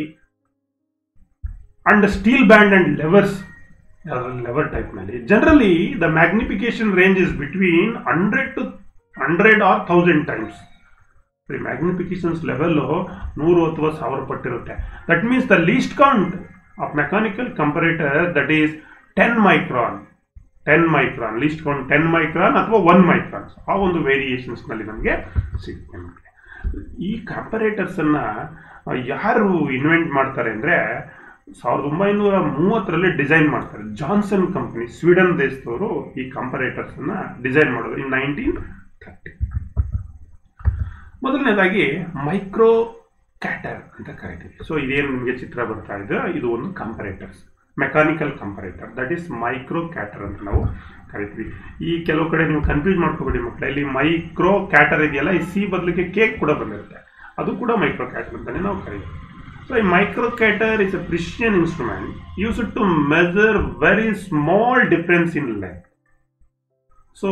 and steel band and levers lever type ನಲ್ಲಿ generally the magnification range is between hundred to hundred or thousand times magnifications level ನೂರು ಅಥವಾ ಸಾವಿರ ಪಟ್ಟಿರುತ್ತೆ that means the least count of mechanical comparator that is ten micron ten micron least count ten micron ಅಥವಾ ಒನ್ ಮೈಕ್ರಾನ್ಸ್ ಆ ಒಂದು ವೇರಿಯೇಷನ್ಸ್ ನಲ್ಲಿ ನಮಗೆ ಸಿಗುತ್ತೆ ನಮಗೆ ಈ ಕಂಪರೇಟರ್ಸ್ ಅನ್ನ ಯಾರು ಇನ್ವೆಂಟ್ ಮಾಡ್ತಾರೆ ಅಂದ್ರೆ ಸಾವಿರದ ಒಂಬೈನೂರ ಮೂವತ್ತರಲ್ಲಿ ಡಿಸೈನ್ ಮಾಡ್ತಾರೆ ಜಾನ್ಸನ್ ಕಂಪನಿ ಸ್ವೀಡನ್ ದೇಶದವರು ಈ ಕಂಪರೇಟರ್ಸ್ ಅನ್ನ ಡಿಸೈನ್ ಮಾಡೋದು ಇನ್ ನೈನ್ಟೀನ್ ಥರ್ಟಿ ಮೊದಲನೇದಾಗಿ ಮೈಕ್ರೋ ಕ್ಯಾಟರ್ ಅಂತ ಕರಿತೀವಿ ಸೊ ಇದೇನು ನಿಮಗೆ ಚಿತ್ರ ಬರ್ತಾ ಇದೆ ಇದು ಒಂದು comparators mechanical comparator that is microcator ಅಂತ ನಾವು ಕರಿತೀವಿ ಈ ಕೆಲವು ಕಡೆ ನೀವು ಕನ್ಫ್ಯೂಸ್ ಮಾಡ್ಕೋಬೇಡಿ ಮಕ್ಕಳ ಇಲ್ಲಿ ಮೈಕ್ರೋ ಕ್ಯಾಟರ್ ಇದೆಯಲ್ಲ ಈ ಸಿ ಬದಲಿಗೆ ಕೇಕ್ ಕೂಡ ಬಂದಿರುತ್ತೆ ಅದು ಕೂಡ ಮೈಕ್ರೋ ಕ್ಯಾಟರ್ ಅಂತಾನೆ ನಾವು ಕರಿತೀವಿ ಸೊ ಈ microcator is a precision instrument use to measure very small difference in length so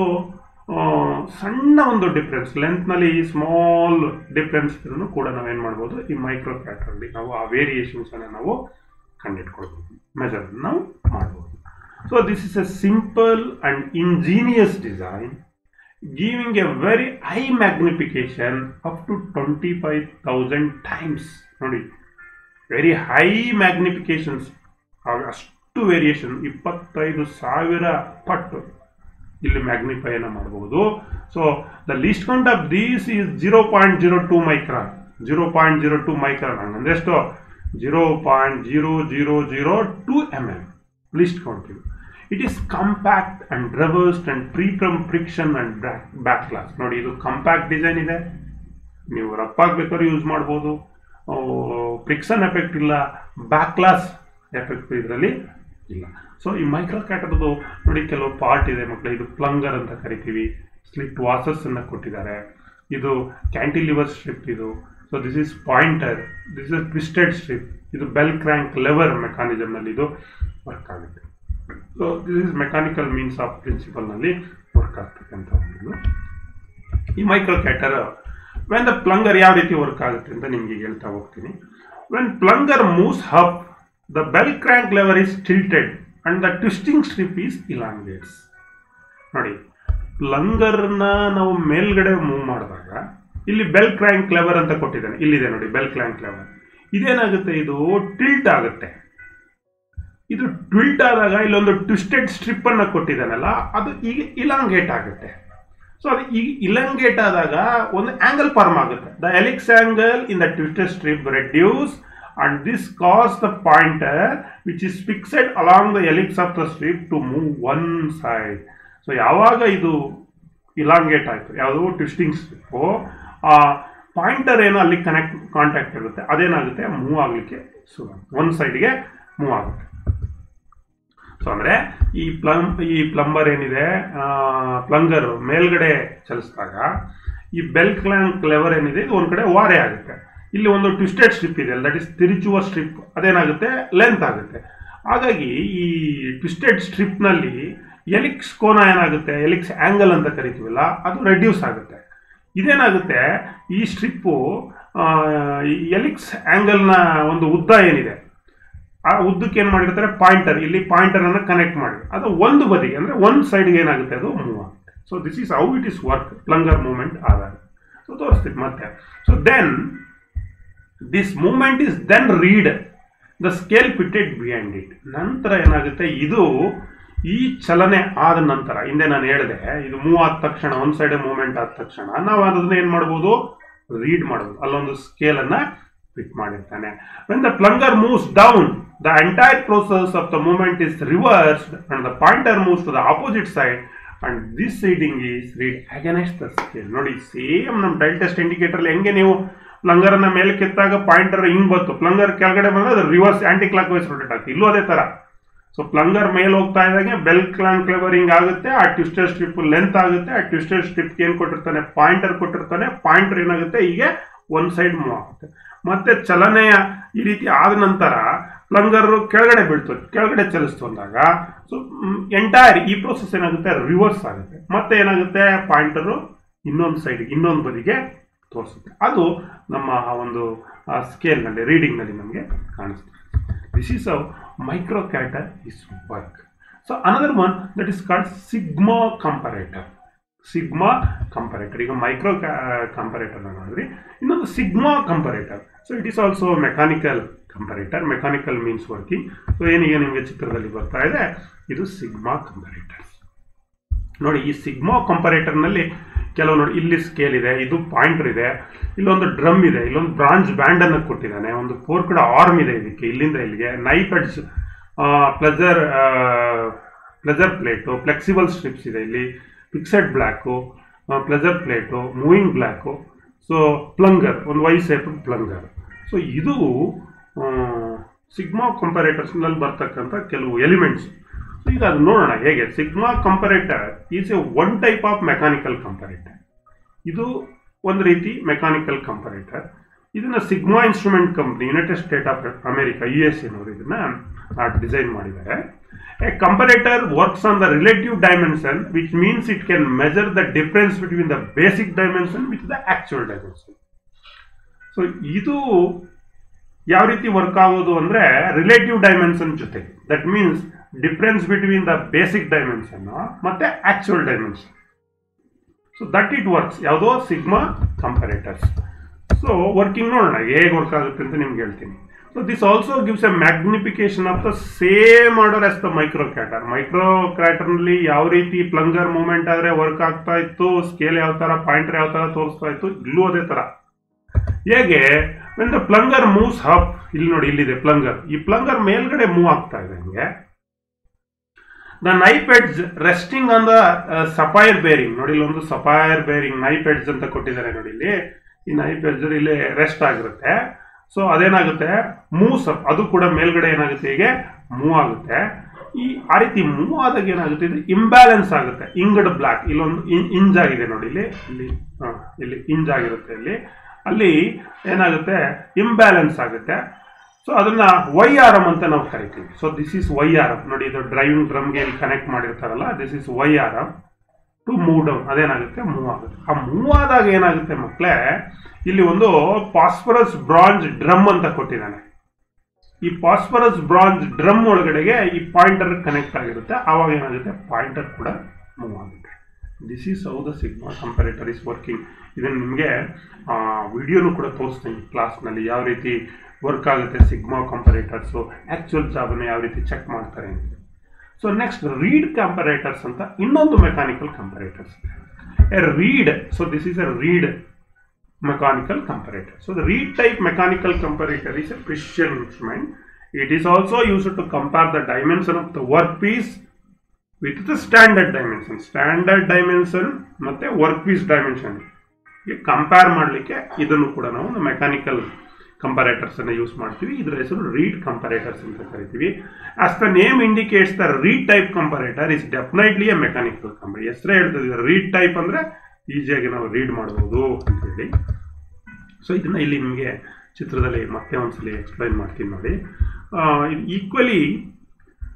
ಸಣ್ಣ ಒಂದು ಡಿಫ್ರೆನ್ಸ್ ಲೆಂತ್ನಲ್ಲಿ ಸ್ಮಾಲ್ ಡಿಫ್ರೆನ್ಸ್ ಇದ್ರೂ ಕೂಡ ನಾವೇನು ಮಾಡ್ಬೋದು ಈ ಮೈಕ್ರೋ ಕ್ಯಾಟರಲ್ಲಿ ನಾವು ಆ ವೇರಿಯೇಷನ್ಸ್ ಅನ್ನು ನಾವು ಕಂಡುಹಿಡ್ಕೊಳ್ಬೋದು ಮೆಜರ್ ನಾವು ಮಾಡ್ಬೋದು so this is a simple and ingenious design giving a very high magnification up to twenty five thousand times ನೋಡಿ ವೆರಿ ಹೈ ಮ್ಯಾಗ್ನಿಫಿಕೇಶನ್ಸ್ ಅಷ್ಟು ವೇರಿಯೇಷನ್ ಇಪ್ಪತ್ತೈದು ಸಾವಿರ ಪಟ್ಟು ಇಲ್ಲಿ ಮ್ಯಾಗ್ನಿಫೈ ಅನ್ನ ಮಾಡಬಹುದು so the least count of these is zero point zero two micron zero point zero two micron ಹಂಗಂದ್ರೆ ಎಷ್ಟು zero point zero zero zero two M M least count ಇದು it is compact and reversed and free from friction and back backlash ನೋಡಿ ಇದು ಕಂಪ್ಯಾಕ್ಟ್ ಡಿಸೈನ್ ಇದೆ ನೀವು ರಫ್ ಬೇಕಾದ್ರೂ ಯೂಸ್ ಮಾಡ್ಬೋದು ಫ್ರಿಕ್ಷನ್ ಎಫೆಕ್ಟ್ ಇಲ್ಲ ಬ್ಯಾಕ್ ಕ್ಲಾಸ್ ಎಫೆಕ್ಟ್ ಇದರಲ್ಲಿ ಇಲ್ಲ ಸೊ ಈ ಮೈಕ್ರೋ ಕ್ಯಾಟರ್ದು ನೋಡಿ ಕೆಲವು ಪಾರ್ಟ್ ಇದೆ ಮಕ್ಕಳು ಇದು ಪ್ಲಂಗರ್ ಅಂತ ಕರಿತೀವಿ ಸ್ಲಿಟ್ ವಾಸಸ್ ಅನ್ನ ಕೊಟ್ಟಿದ್ದಾರೆ ಇದು ಕ್ಯಾಂಟಿಲಿವರ್ ಸ್ಟ್ರಿಪ್ ಇದು so this is pointer this is twisted strip ಇದು ಬೆಲ್ ಕ್ರ್ಯಾಂಕ್ ಲೆವರ್ ಮೆಕಾನಿಸಮ್ ನಲ್ಲಿ ಇದು ವರ್ಕ್ ಆಗುತ್ತೆ so this is mechanical means of principle ನಲ್ಲಿ ವರ್ಕ್ ಆಗ್ತಕ್ಕಂಥ ಒಂದು ಈ microcator when the plunger ಯಾವ ರೀತಿ ವರ್ಕ್ ಆಗುತ್ತೆ ಅಂತ ನಿಮ್ಗೆ ಹೇಳ್ತಾ ಹೋಗ್ತೀನಿ when plunger moves up the bell crank lever is tilted and the twisting strip is elongates ನೋಡಿ ಪ್ಲಂಗರ್ನ ನಾವು ಮೇಲ್ಗಡೆ ಮೂವ್ ಮಾಡಿದಾಗ ಇಲ್ಲಿ ಬೆಲ್ ಕ್ರ್ಯಾಂಕ್ ಲೆವರ್ ಅಂತ ಕೊಟ್ಟಿದ್ದಾನೆ ಇಲ್ಲಿದೆ ನೋಡಿ ಬೆಲ್ ಕ್ರ್ಯಾಂಕ್ ಲೆವರ್ ಇದೇನಾಗುತ್ತೆ ಇದು ಟಿಲ್ಟ್ ಆಗುತ್ತೆ ಇದು ಟ್ವಿಲ್ಟ್ ಆದಾಗ ಇಲ್ಲೊಂದು ಟ್ವಿಸ್ಟೆಡ್ ಸ್ಟ್ರಿಪ್ ಅನ್ನ ಕೊಟ್ಟಿದ್ದಾನಲ್ಲ ಅದು ಈಗ ಇಲಾಂಗೇಟ್ ಆಗುತ್ತೆ ಸೊ ಅದು ಈಗ ಇಲಂಗೇಟ್ ಆದಾಗ ಒಂದು ಆಂಗಲ್ ಫಾರ್ಮ್ ಆಗುತ್ತೆ the helix angle in the twisted strip reduce and this cause the pointer which is fixed along the helix of the strip to move one side so ಯಾವಾಗ ಇದು ಇಲಾಂಗೇಟ್ ಆಯ್ತು ಯಾವುದೋ ಟ್ವಿಸ್ಟಿಂಗ್ ಸ್ಟ್ರಿಪ್ಪು ಆ ಪಾಯಿಂಟರ್ ಏನೋ ಅಲ್ಲಿ ಕನೆಕ್ಟ್ ಕಾಂಟ್ಯಾಕ್ಟ್ ಇರುತ್ತೆ ಅದೇನಾಗುತ್ತೆ ಮೂವ್ ಆಗಲಿಕ್ಕೆ ಶುರು ಒಂದು ಸೈಡ್ಗೆ ಮೂವ್ ಆಗುತ್ತೆ ಸೊ ಅಂದರೆ ಈ ಪ್ಲಂ ಈ ಪ್ಲಂಬರ್ ಏನಿದೆ ಪ್ಲಂಗರ್ ಮೇಲ್ಗಡೆ ಚಲಿಸಿದಾಗ ಈ ಬೆಲ್ ಕ್ಲಾಂಕ್ ಲೆವರ್ ಏನಿದೆ ಇದು ಒಂದು ಕಡೆ ವಾರೆ ಆಗುತ್ತೆ ಇಲ್ಲಿ ಒಂದು ಟ್ವಿಸ್ಟೆಡ್ ಸ್ಟ್ರಿಪ್ ಇದೆ ದಟ್ ಇಸ್ ತಿರುಚುವ ಸ್ಟ್ರಿಪ್ ಅದೇನಾಗುತ್ತೆ ಲೆಂತ್ ಆಗುತ್ತೆ ಹಾಗಾಗಿ ಈ ಟ್ವಿಸ್ಟೆಡ್ ಸ್ಟ್ರಿಪ್ನಲ್ಲಿ ಎಲಿಕ್ಸ್ ಕೋನ ಏನಾಗುತ್ತೆ ಎಲಿಕ್ಸ್ ಆಂಗಲ್ ಅಂತ ಕರಿತೀವಲ್ಲ ಅದು ರೆಡ್ಯೂಸ್ ಆಗುತ್ತೆ ಇದೇನಾಗುತ್ತೆ ಈ ಸ್ಟ್ರಿಪ್ಪು ಎಲಿಕ್ಸ್ ಆಂಗಲ್ನ ಒಂದು ಉದ್ದ ಏನಿದೆ ಆ ಉದ್ದಕ್ಕೆ ಏನು ಮಾಡಿರ್ತಾರೆ ಪಾಯಿಂಟರ್ ಇಲ್ಲಿ ಪಾಯಿಂಟರ್ ಅನ್ನು ಕನೆಕ್ಟ್ ಮಾಡಿ ಅದು ಒಂದು ಬದಿಗೆ ಅಂದ್ರೆ ಒಂದು ಸೈಡ್ಗೆ ಏನಾಗುತ್ತೆ ಅದು ಮೂವ್ ಆಗುತ್ತೆ so this is how it is work plunger movement ಆದಾಗ ಸೊ ತೋರಿಸ್ತೀನಿ ಮತ್ತೆ so then this movement is then read the scale fitted behind it ನಂತರ ಏನಾಗುತ್ತೆ ಇದು ಈ ಚಲನೆ ಆದ ನಂತರ ಹಿಂದೆ ನಾನು ಹೇಳಿದೆ ಇದು ಮೂವ್ ಆದ ತಕ್ಷಣ ಒಂದು ಸೈಡ್ ಮೂವ್ಮೆಂಟ್ ಆದ ತಕ್ಷಣ ನಾವು ಅದನ್ನ ಏನು ಮಾಡ್ಬೋದು ರೀಡ್ ಮಾಡ್ಬೋದು ಅಲ್ಲೊಂದು ಸ್ಕೇಲ್ ಅನ್ನ ಫಿಟ್ ಮಾಡಿರ್ತಾನೆ when the plunger moves down the entire process of the movement is reversed and the pointer moves to the opposite side and this reading is read against the scale ನೋಡಿ ಸೇಮ್ ನಮ್ಮ ಟೈಲ್ ಟೆಸ್ಟ್ ಇಂಡಿಕೇಟರ್ ಹೆಂಗೆ ನೀವು ಪ್ಲಂಗರ್ ಅನ್ನ ಮೇಲೆ ಕೆತ್ತಾಗ ಪಾಯಿಂಟರ್ ಹಿಂಗ್ ಬಂತು ಪ್ಲಂಗರ್ ಕೆಳಗಡೆ ಬಂದ್ರೆ ಅದು reverse anticlockwise rotate ಆಗ್ತದೆ ಇಲ್ಲೂ ಅದೇ ತರ ಸೊ ಪ್ಲಂಗರ್ ಮೇಲೆ ಹೋಗ್ತಾ ಇದ್ದಾಗೆ ಬೆಲ್ ಕ್ಲಾನ್ ಕ್ಲೆವರಿಂಗ್ ಆಗುತ್ತೆ ಆ ಟ್ವಿಸ್ಟರ್ ಸ್ಟ್ರಿಪ್ ಲೆಂತ್ ಆಗುತ್ತೆ ಆ ಟ್ವಿಸ್ಟರ್ ಸ್ಟ್ರಿಪ್ ಏನ್ ಕೊಟ್ಟಿರ್ತಾನೆ ಪಾಯಿಂಟರ್ ಕೊಟ್ಟಿರ್ತಾನೆ ಪಾಯಿಂಟರ್ ಏನಾಗುತ್ತೆ ಹೀಗೆ ಒಂದ್ ಸೈಡ್ ಮೂವ್ ಆಗುತ್ತೆ ಮತ್ತೆ ಚಲನೆಯ ಈ ರೀತಿ ಆದ ನಂತರ ಪ್ಲಂಗರ್ ಕೆಳಗಡೆ ಬೀಳ್ತದೆ ಕೆಳಗಡೆ ಚಲಿಸ್ತು ಅಂದಾಗ ಸೊ ಎಂಟೈರ್ ಈ ಪ್ರೋಸೆಸ್ ಏನಾಗುತ್ತೆ ರಿವರ್ಸ್ ಆಗುತ್ತೆ ಮತ್ತೆ ಏನಾಗುತ್ತೆ ಪಾಯಿಂಟರು ಇನ್ನೊಂದು ಸೈಡ್ ಇನ್ನೊಂದು ಬದಿಗೆ ತೋರಿಸುತ್ತೆ ಅದು ನಮ್ಮ ಆ ಒಂದು ಸ್ಕೇಲ್ನಲ್ಲಿ ರೀಡಿಂಗ್ನಲ್ಲಿ ನಮಗೆ ಕಾಣಿಸ್ತದೆ this is a microcator is work so another one that is called sigma comparator sigma comparator ಈಗ ಮೈಕ್ರೋ ಕಂಪರೇಟರ್ ನೋಡಿದ್ರಿ ಇನ್ನೊಂದು sigma comparator so it is also mechanical comparator mechanical means working so ಏನೀಗ ನಿಮಗೆ ಚಿತ್ರದಲ್ಲಿ ಬರ್ತಾ ಇದೆ ಇದು ಸಿಗ್ಮಾ ಕಂಪರೇಟರ್ ನೋಡಿ ಈ ಸಿಗ್ಮಾ ಕಂಪರೇಟರ್ನಲ್ಲಿ ಕೆಲವು ನೋಡಿ ಇಲ್ಲಿ ಸ್ಕೇಲ್ ಇದೆ ಇದು ಪಾಯಿಂಟರ್ ಇದೆ ಇಲ್ಲೊಂದು ಡ್ರಮ್ ಇದೆ ಇಲ್ಲೊಂದು ಬ್ರಾಂಚ್ ಬ್ಯಾಂಡ್ ಅನ್ನು ಕೊಟ್ಟಿದ್ದಾನೆ ಒಂದು ಫೋರ್ಕ್ಡ್ ಆರ್ಮ್ ಇದೆ ಇದಕ್ಕೆ ಇಲ್ಲಿಂದ ಇಲ್ಲಿಗೆ knife edges pleasure pleasure plate flexible strips ಇದೆ ಇಲ್ಲಿ fixed block pleasure plate moving block so plunger ಒಂದು ವೈ ಸೇಪ್ ಪ್ಲಂಗರ್ ಸೊ ಇದು ಸಿಗ್ಮಾ ಕಂಪರೇಟರ್ಸ್ನಲ್ಲಿ ಬರ್ತಕ್ಕಂಥ ಕೆಲವು ಎಲಿಮೆಂಟ್ಸ್ ಸೊ ಈಗ ಅದು ನೋಡೋಣ ಹೇಗೆ sigma comparator is a one type of mechanical comparator ಇದು ಒಂದು ರೀತಿ ಮೆಕ್ಯಾನಿಕಲ್ ಕಂಪರೇಟರ್ ಇದನ್ನ sigma instrument company United State of America U S ಎನವರು ಇದನ್ನ ಡಿಸೈನ್ ಮಾಡಿದ್ದಾರೆ a comparator works on the relative dimension which means it can measure the difference between the basic dimension with the actual dimension so ಇದು ಯಾವ ರೀತಿ ವರ್ಕ್ ಆಗೋದು ಅಂದ್ರೆ ರಿಲೇಟಿವ್ ಡೈಮೆನ್ಷನ್ ಜೊತೆ that means difference between the basic dimension ಮತ್ತೆ actual dimension so that it works ಯಾವುದೋ ಸಿಗ್ಮಾ ಕಂಪರೇಟರ್ಸ್ ಸೊ ವರ್ಕಿಂಗ್ ನೋಡೋಣ ಹೇಗೆ ವರ್ಕ್ ಆಗುತ್ತೆ ಅಂತ ನಿಮ್ಗೆ ಹೇಳ್ತೀನಿ so this also gives a magnification of the same order as the microcator ಮೈಕ್ರೋ ಕ್ಯಾಟರ್ನಲ್ಲಿ ಯಾವ ರೀತಿ ಪ್ಲಂಗರ್ ಮೂವ್ಮೆಂಟ್ ಆದರೆ ವರ್ಕ್ ಆಗ್ತಾ ಇತ್ತು ಸ್ಕೇಲ್ ಯಾವ ಥರ ಪಾಯಿಂಟರ್ ಯಾವ ಥರ ತೋರಿಸ್ತಾ ಇತ್ತು ಇಲ್ಲೂ ಅದೇ ಥರ ಹೇಗೆ when the plunger moves up ಇಲ್ಲಿ ನೋಡಿ ಇಲ್ಲಿದೆ ಪ್ಲಂಗರ್ ಈ ಪ್ಲಂಗರ್ ಮೇಲ್ಗಡೆ ಮೂವ್ ಆಗ್ತಾ ಇದೆ ಹಂಗೆ the knife edge resting on the sapphire bearing ನೋಡಿ ಇಲ್ಲೊಂದು ಸಫೈರ್ ಬೇರಿಂಗ್ ನೈಪ್ ಎಡ್ಜ್ ಅಂತ ಕೊಟ್ಟಿದ್ದಾರೆ ನೋಡಿ ಇಲ್ಲಿ ಈ ನೈಪ್ ಎಡ್ಜ್ ಇಲ್ಲಿ ರೆಸ್ಟ್ ಆಗಿರುತ್ತೆ ಸೊ ಅದೇನಾಗುತ್ತೆ ಮೂವ್ಸ್ ಅಪ್ ಅದು ಕೂಡ ಮೇಲ್ಗಡೆ ಏನಾಗುತ್ತೆ ಹೀಗೆ ಮೂವ್ ಆಗುತ್ತೆ ಈ ಆ ರೀತಿ ಮೂವ್ ಆದಾಗ ಏನಾಗುತ್ತೆ ಇದು ಇಂಬ್ಯಾಲೆನ್ಸ್ ಆಗುತ್ತೆ ಇಂಗಡ್ ಬ್ಲಾಕ್ ಇಲ್ಲೊಂದು ಇಂಜ್ ಆಗಿದೆ ನೋಡಿ ಇಲ್ಲಿ ಇಲ್ಲಿ ಹಾ, ಇಲ್ಲಿ ಇಂಜ್ ಆಗಿರುತ್ತೆ ಇಲ್ಲಿ ಅಲ್ಲಿ ಏನಾಗುತ್ತೆ ಇಂಬ್ಯಾಲೆನ್ಸ್ ಆಗುತ್ತೆ ಸೊ ಅದನ್ನ ವೈ ಆರ್ ಎಮ್ ಅಂತ ನಾವು ಕರಿತೀವಿ so this is Y R M ನೋಡಿ ಇದು ಡ್ರೈವಿಂಗ್ ಡ್ರಮ್ಗೆ ಇಲ್ಲಿ ಕನೆಕ್ಟ್ ಮಾಡಿರ್ತಾರಲ್ಲ this is Y R M to move down ಅದೇನಾಗುತ್ತೆ ಮೂವ್ ಆಗುತ್ತೆ ಆ ಮೂವ್ ಆದಾಗ ಏನಾಗುತ್ತೆ ಮಕ್ಕಳೇ ಇಲ್ಲಿ ಒಂದು ಪಾಸ್ಪರಸ್ ಬ್ರಾಂಜ್ ಡ್ರಮ್ ಅಂತ ಕೊಟ್ಟಿದ್ದಾನೆ ಈ ಪಾಸ್ಪರಸ್ ಬ್ರಾಂಜ್ ಡ್ರಮ್ ಒಳಗಡೆಗೆ ಈ ಪಾಯಿಂಟರ್ ಕನೆಕ್ಟ್ ಆಗಿರುತ್ತೆ ಆವಾಗ ಏನಾಗುತ್ತೆ ಪಾಯಿಂಟರ್ ಕೂಡ ಮೂವ್ ಆಗುತ್ತೆ this is how the sigma comparator is working ಇದನ್ನು ನಿಮಗೆ ವಿಡಿಯೋನು ಕೂಡ ತೋರಿಸ್ತೀನಿ ಕ್ಲಾಸ್ನಲ್ಲಿ ಯಾವ ರೀತಿ ವರ್ಕ್ ಆಗುತ್ತೆ ಸಿಗ್ಮಾ ಕಂಪರೇಟರ್ಸು ಆ್ಯಕ್ಚುಯಲ್ ಜಾಬನ್ನು ಯಾವ ರೀತಿ ಚೆಕ್ ಮಾಡ್ತಾರೆ ಅಂತ ಸೊ ನೆಕ್ಸ್ಟ್ ರೀಡ್ ಕಂಪರೇಟರ್ಸ್ ಅಂತ ಇನ್ನೊಂದು mechanical comparators a reed so this is a reed mechanical comparator. So the reed type mechanical comparator is a precision instrument. It is also used to compare the dimension of the workpiece with the standard dimension. Standard dimension ಮತ್ತೆ workpiece dimension. ಕಂಪೇರ್ ಮಾಡಲಿಕ್ಕೆ ಇದನ್ನು ಕೂಡ ನಾವು ಮೆಕ್ಯಾನಿಕಲ್ ಕಂಪರೇಟರ್ಸ್ ಅನ್ನು ಯೂಸ್ ಮಾಡ್ತೀವಿ ಇದರ ಹೆಸರು ರೀಡ್ ಕಂಪರೇಟರ್ಸ್ ಅಂತ ಕರಿತೀವಿ as the name indicates the reed type comparator is definitely a mechanical compare ಹೆಸರೇ ಹೇಳ್ತದೆ ರೀಡ್ ಟೈಪ್ ಅಂದ್ರೆ ಈಸಿಯಾಗಿ ನಾವು ರೀಡ್ ಮಾಡ್ಬೋದು ಅಂತೇಳಿ ಸೊ ಇದನ್ನ ಇಲ್ಲಿ ನಿಮಗೆ ಚಿತ್ರದಲ್ಲಿ ಮತ್ತೆ ಒಂದ್ಸಲಿ ಎಕ್ಸ್ಪ್ಲೈನ್ ಮಾಡ್ತೀನಿ ನೋಡಿ ಈಕ್ವಲಿ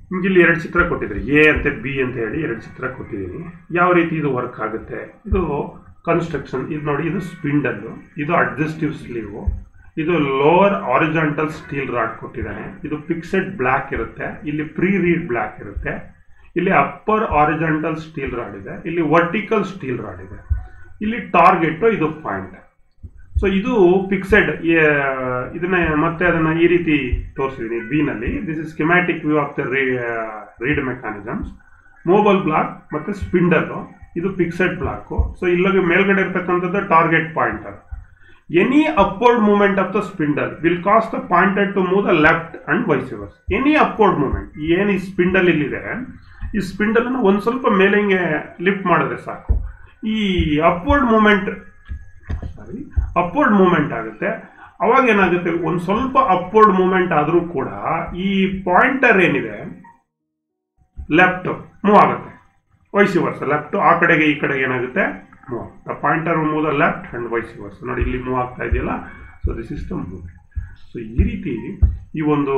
ನಿಮ್ಗೆ ಇಲ್ಲಿ ಎರಡು ಚಿತ್ರ ಕೊಟ್ಟಿದ್ದಾರೆ ಎ ಅಂತ ಬಿ ಅಂತ ಹೇಳಿ ಎರಡು ಚಿತ್ರ ಕೊಟ್ಟಿದ್ದೀನಿ ಯಾವ ರೀತಿ ಇದು ವರ್ಕ್ ಆಗುತ್ತೆ ಇದು ಕನ್ಸ್ಟ್ರಕ್ಷನ್ ಇದು ನೋಡಿ ಇದು ಸ್ಪಿಂಡಲ್ಲು ಇದು ಅಡ್ಜಸ್ಟಿವ್ ಸ್ಲೀವು ಇದು ಲೋವರ್ ಆರಿಜಾಂಟಲ್ ಸ್ಟೀಲ್ ರಾಡ್ ಕೊಟ್ಟಿದ್ದಾನೆ ಇದು ಫಿಕ್ಸೆಡ್ ಬ್ಲ್ಯಾಕ್ ಇರುತ್ತೆ ಇಲ್ಲಿ ಪ್ರೀ ರೀಡ್ ಬ್ಲ್ಯಾಕ್ ಇರುತ್ತೆ ಇಲ್ಲಿ ಅಪ್ಪರ್ ಆರಿಜಾಂಟಲ್ ಸ್ಟೀಲ್ ರಾಡ್ ಇದೆ ಇಲ್ಲಿ ವರ್ಟಿಕಲ್ ಸ್ಟೀಲ್ ರಾಡ್ ಇದೆ ಇಲ್ಲಿ ಟಾರ್ಗೆಟ್ ಇದು ಪಾಯಿಂಟ್ ಸೊ ಇದು ಫಿಕ್ಸೆಡ್ ಇದನ್ನ ಮತ್ತೆ ಅದನ್ನ ಈ ರೀತಿ ತೋರಿಸಿದ್ದೀನಿ ಬಿ ನಲ್ಲಿ this is schematic view of the reed mechanisms mobile block ಮತ್ತೆ ಸ್ಪಿಂಡಲ್ ಇದು ಫಿಕ್ಸೆಡ್ ಬ್ಲಾಕ್ ಸೊ ಇಲ್ಲಿಗೆ ಮೇಲ್ಗಡೆ ಇರ್ತಕ್ಕಂಥದ್ದು target pointer any upward movement of the spindle will cause the pointer to move the left and vice versa any upward movement ಏನು ಈ ಸ್ಪಿಂಡಲ್ ಇಲ್ಲಿದೆ ಈ ಸ್ಪಿಂಡಲ್ ಅನ್ನು ಒಂದ್ ಸ್ವಲ್ಪ ಮೇಲೆ ಹಿಂಗೆ ಲಿಫ್ಟ್ ಮಾಡಿದ್ರೆ ಸಾಕು ಈ upward movement sorry upward movement ಆಗುತ್ತೆ ಅವಾಗ ಏನಾಗುತ್ತೆ ಒಂದು ಸ್ವಲ್ಪ ಅಪ್ವರ್ಡ್ ಮೂವ್ಮೆಂಟ್ ಆದರೂ ಕೂಡ ಈ ಪಾಯಿಂಟರ್ ಏನಿದೆ ಲೆಫ್ಟ್ ಮೂವ್ ಆಗುತ್ತೆ ವೈಸಿ ವರ್ಸ್ ಲೆಫ್ಟ್ ಆ ಕಡೆಗೆ ಈ ಕಡೆಗೆ ಏನಾಗುತ್ತೆ move the pointer move the left and vice versa ನೋಡಿ ಇಲ್ಲಿ ಮೂವ್ ಆಗ್ತಾ ಇದೆಯಲ್ಲ so this is the move so ಈ ರೀತಿ ಈ ಒಂದು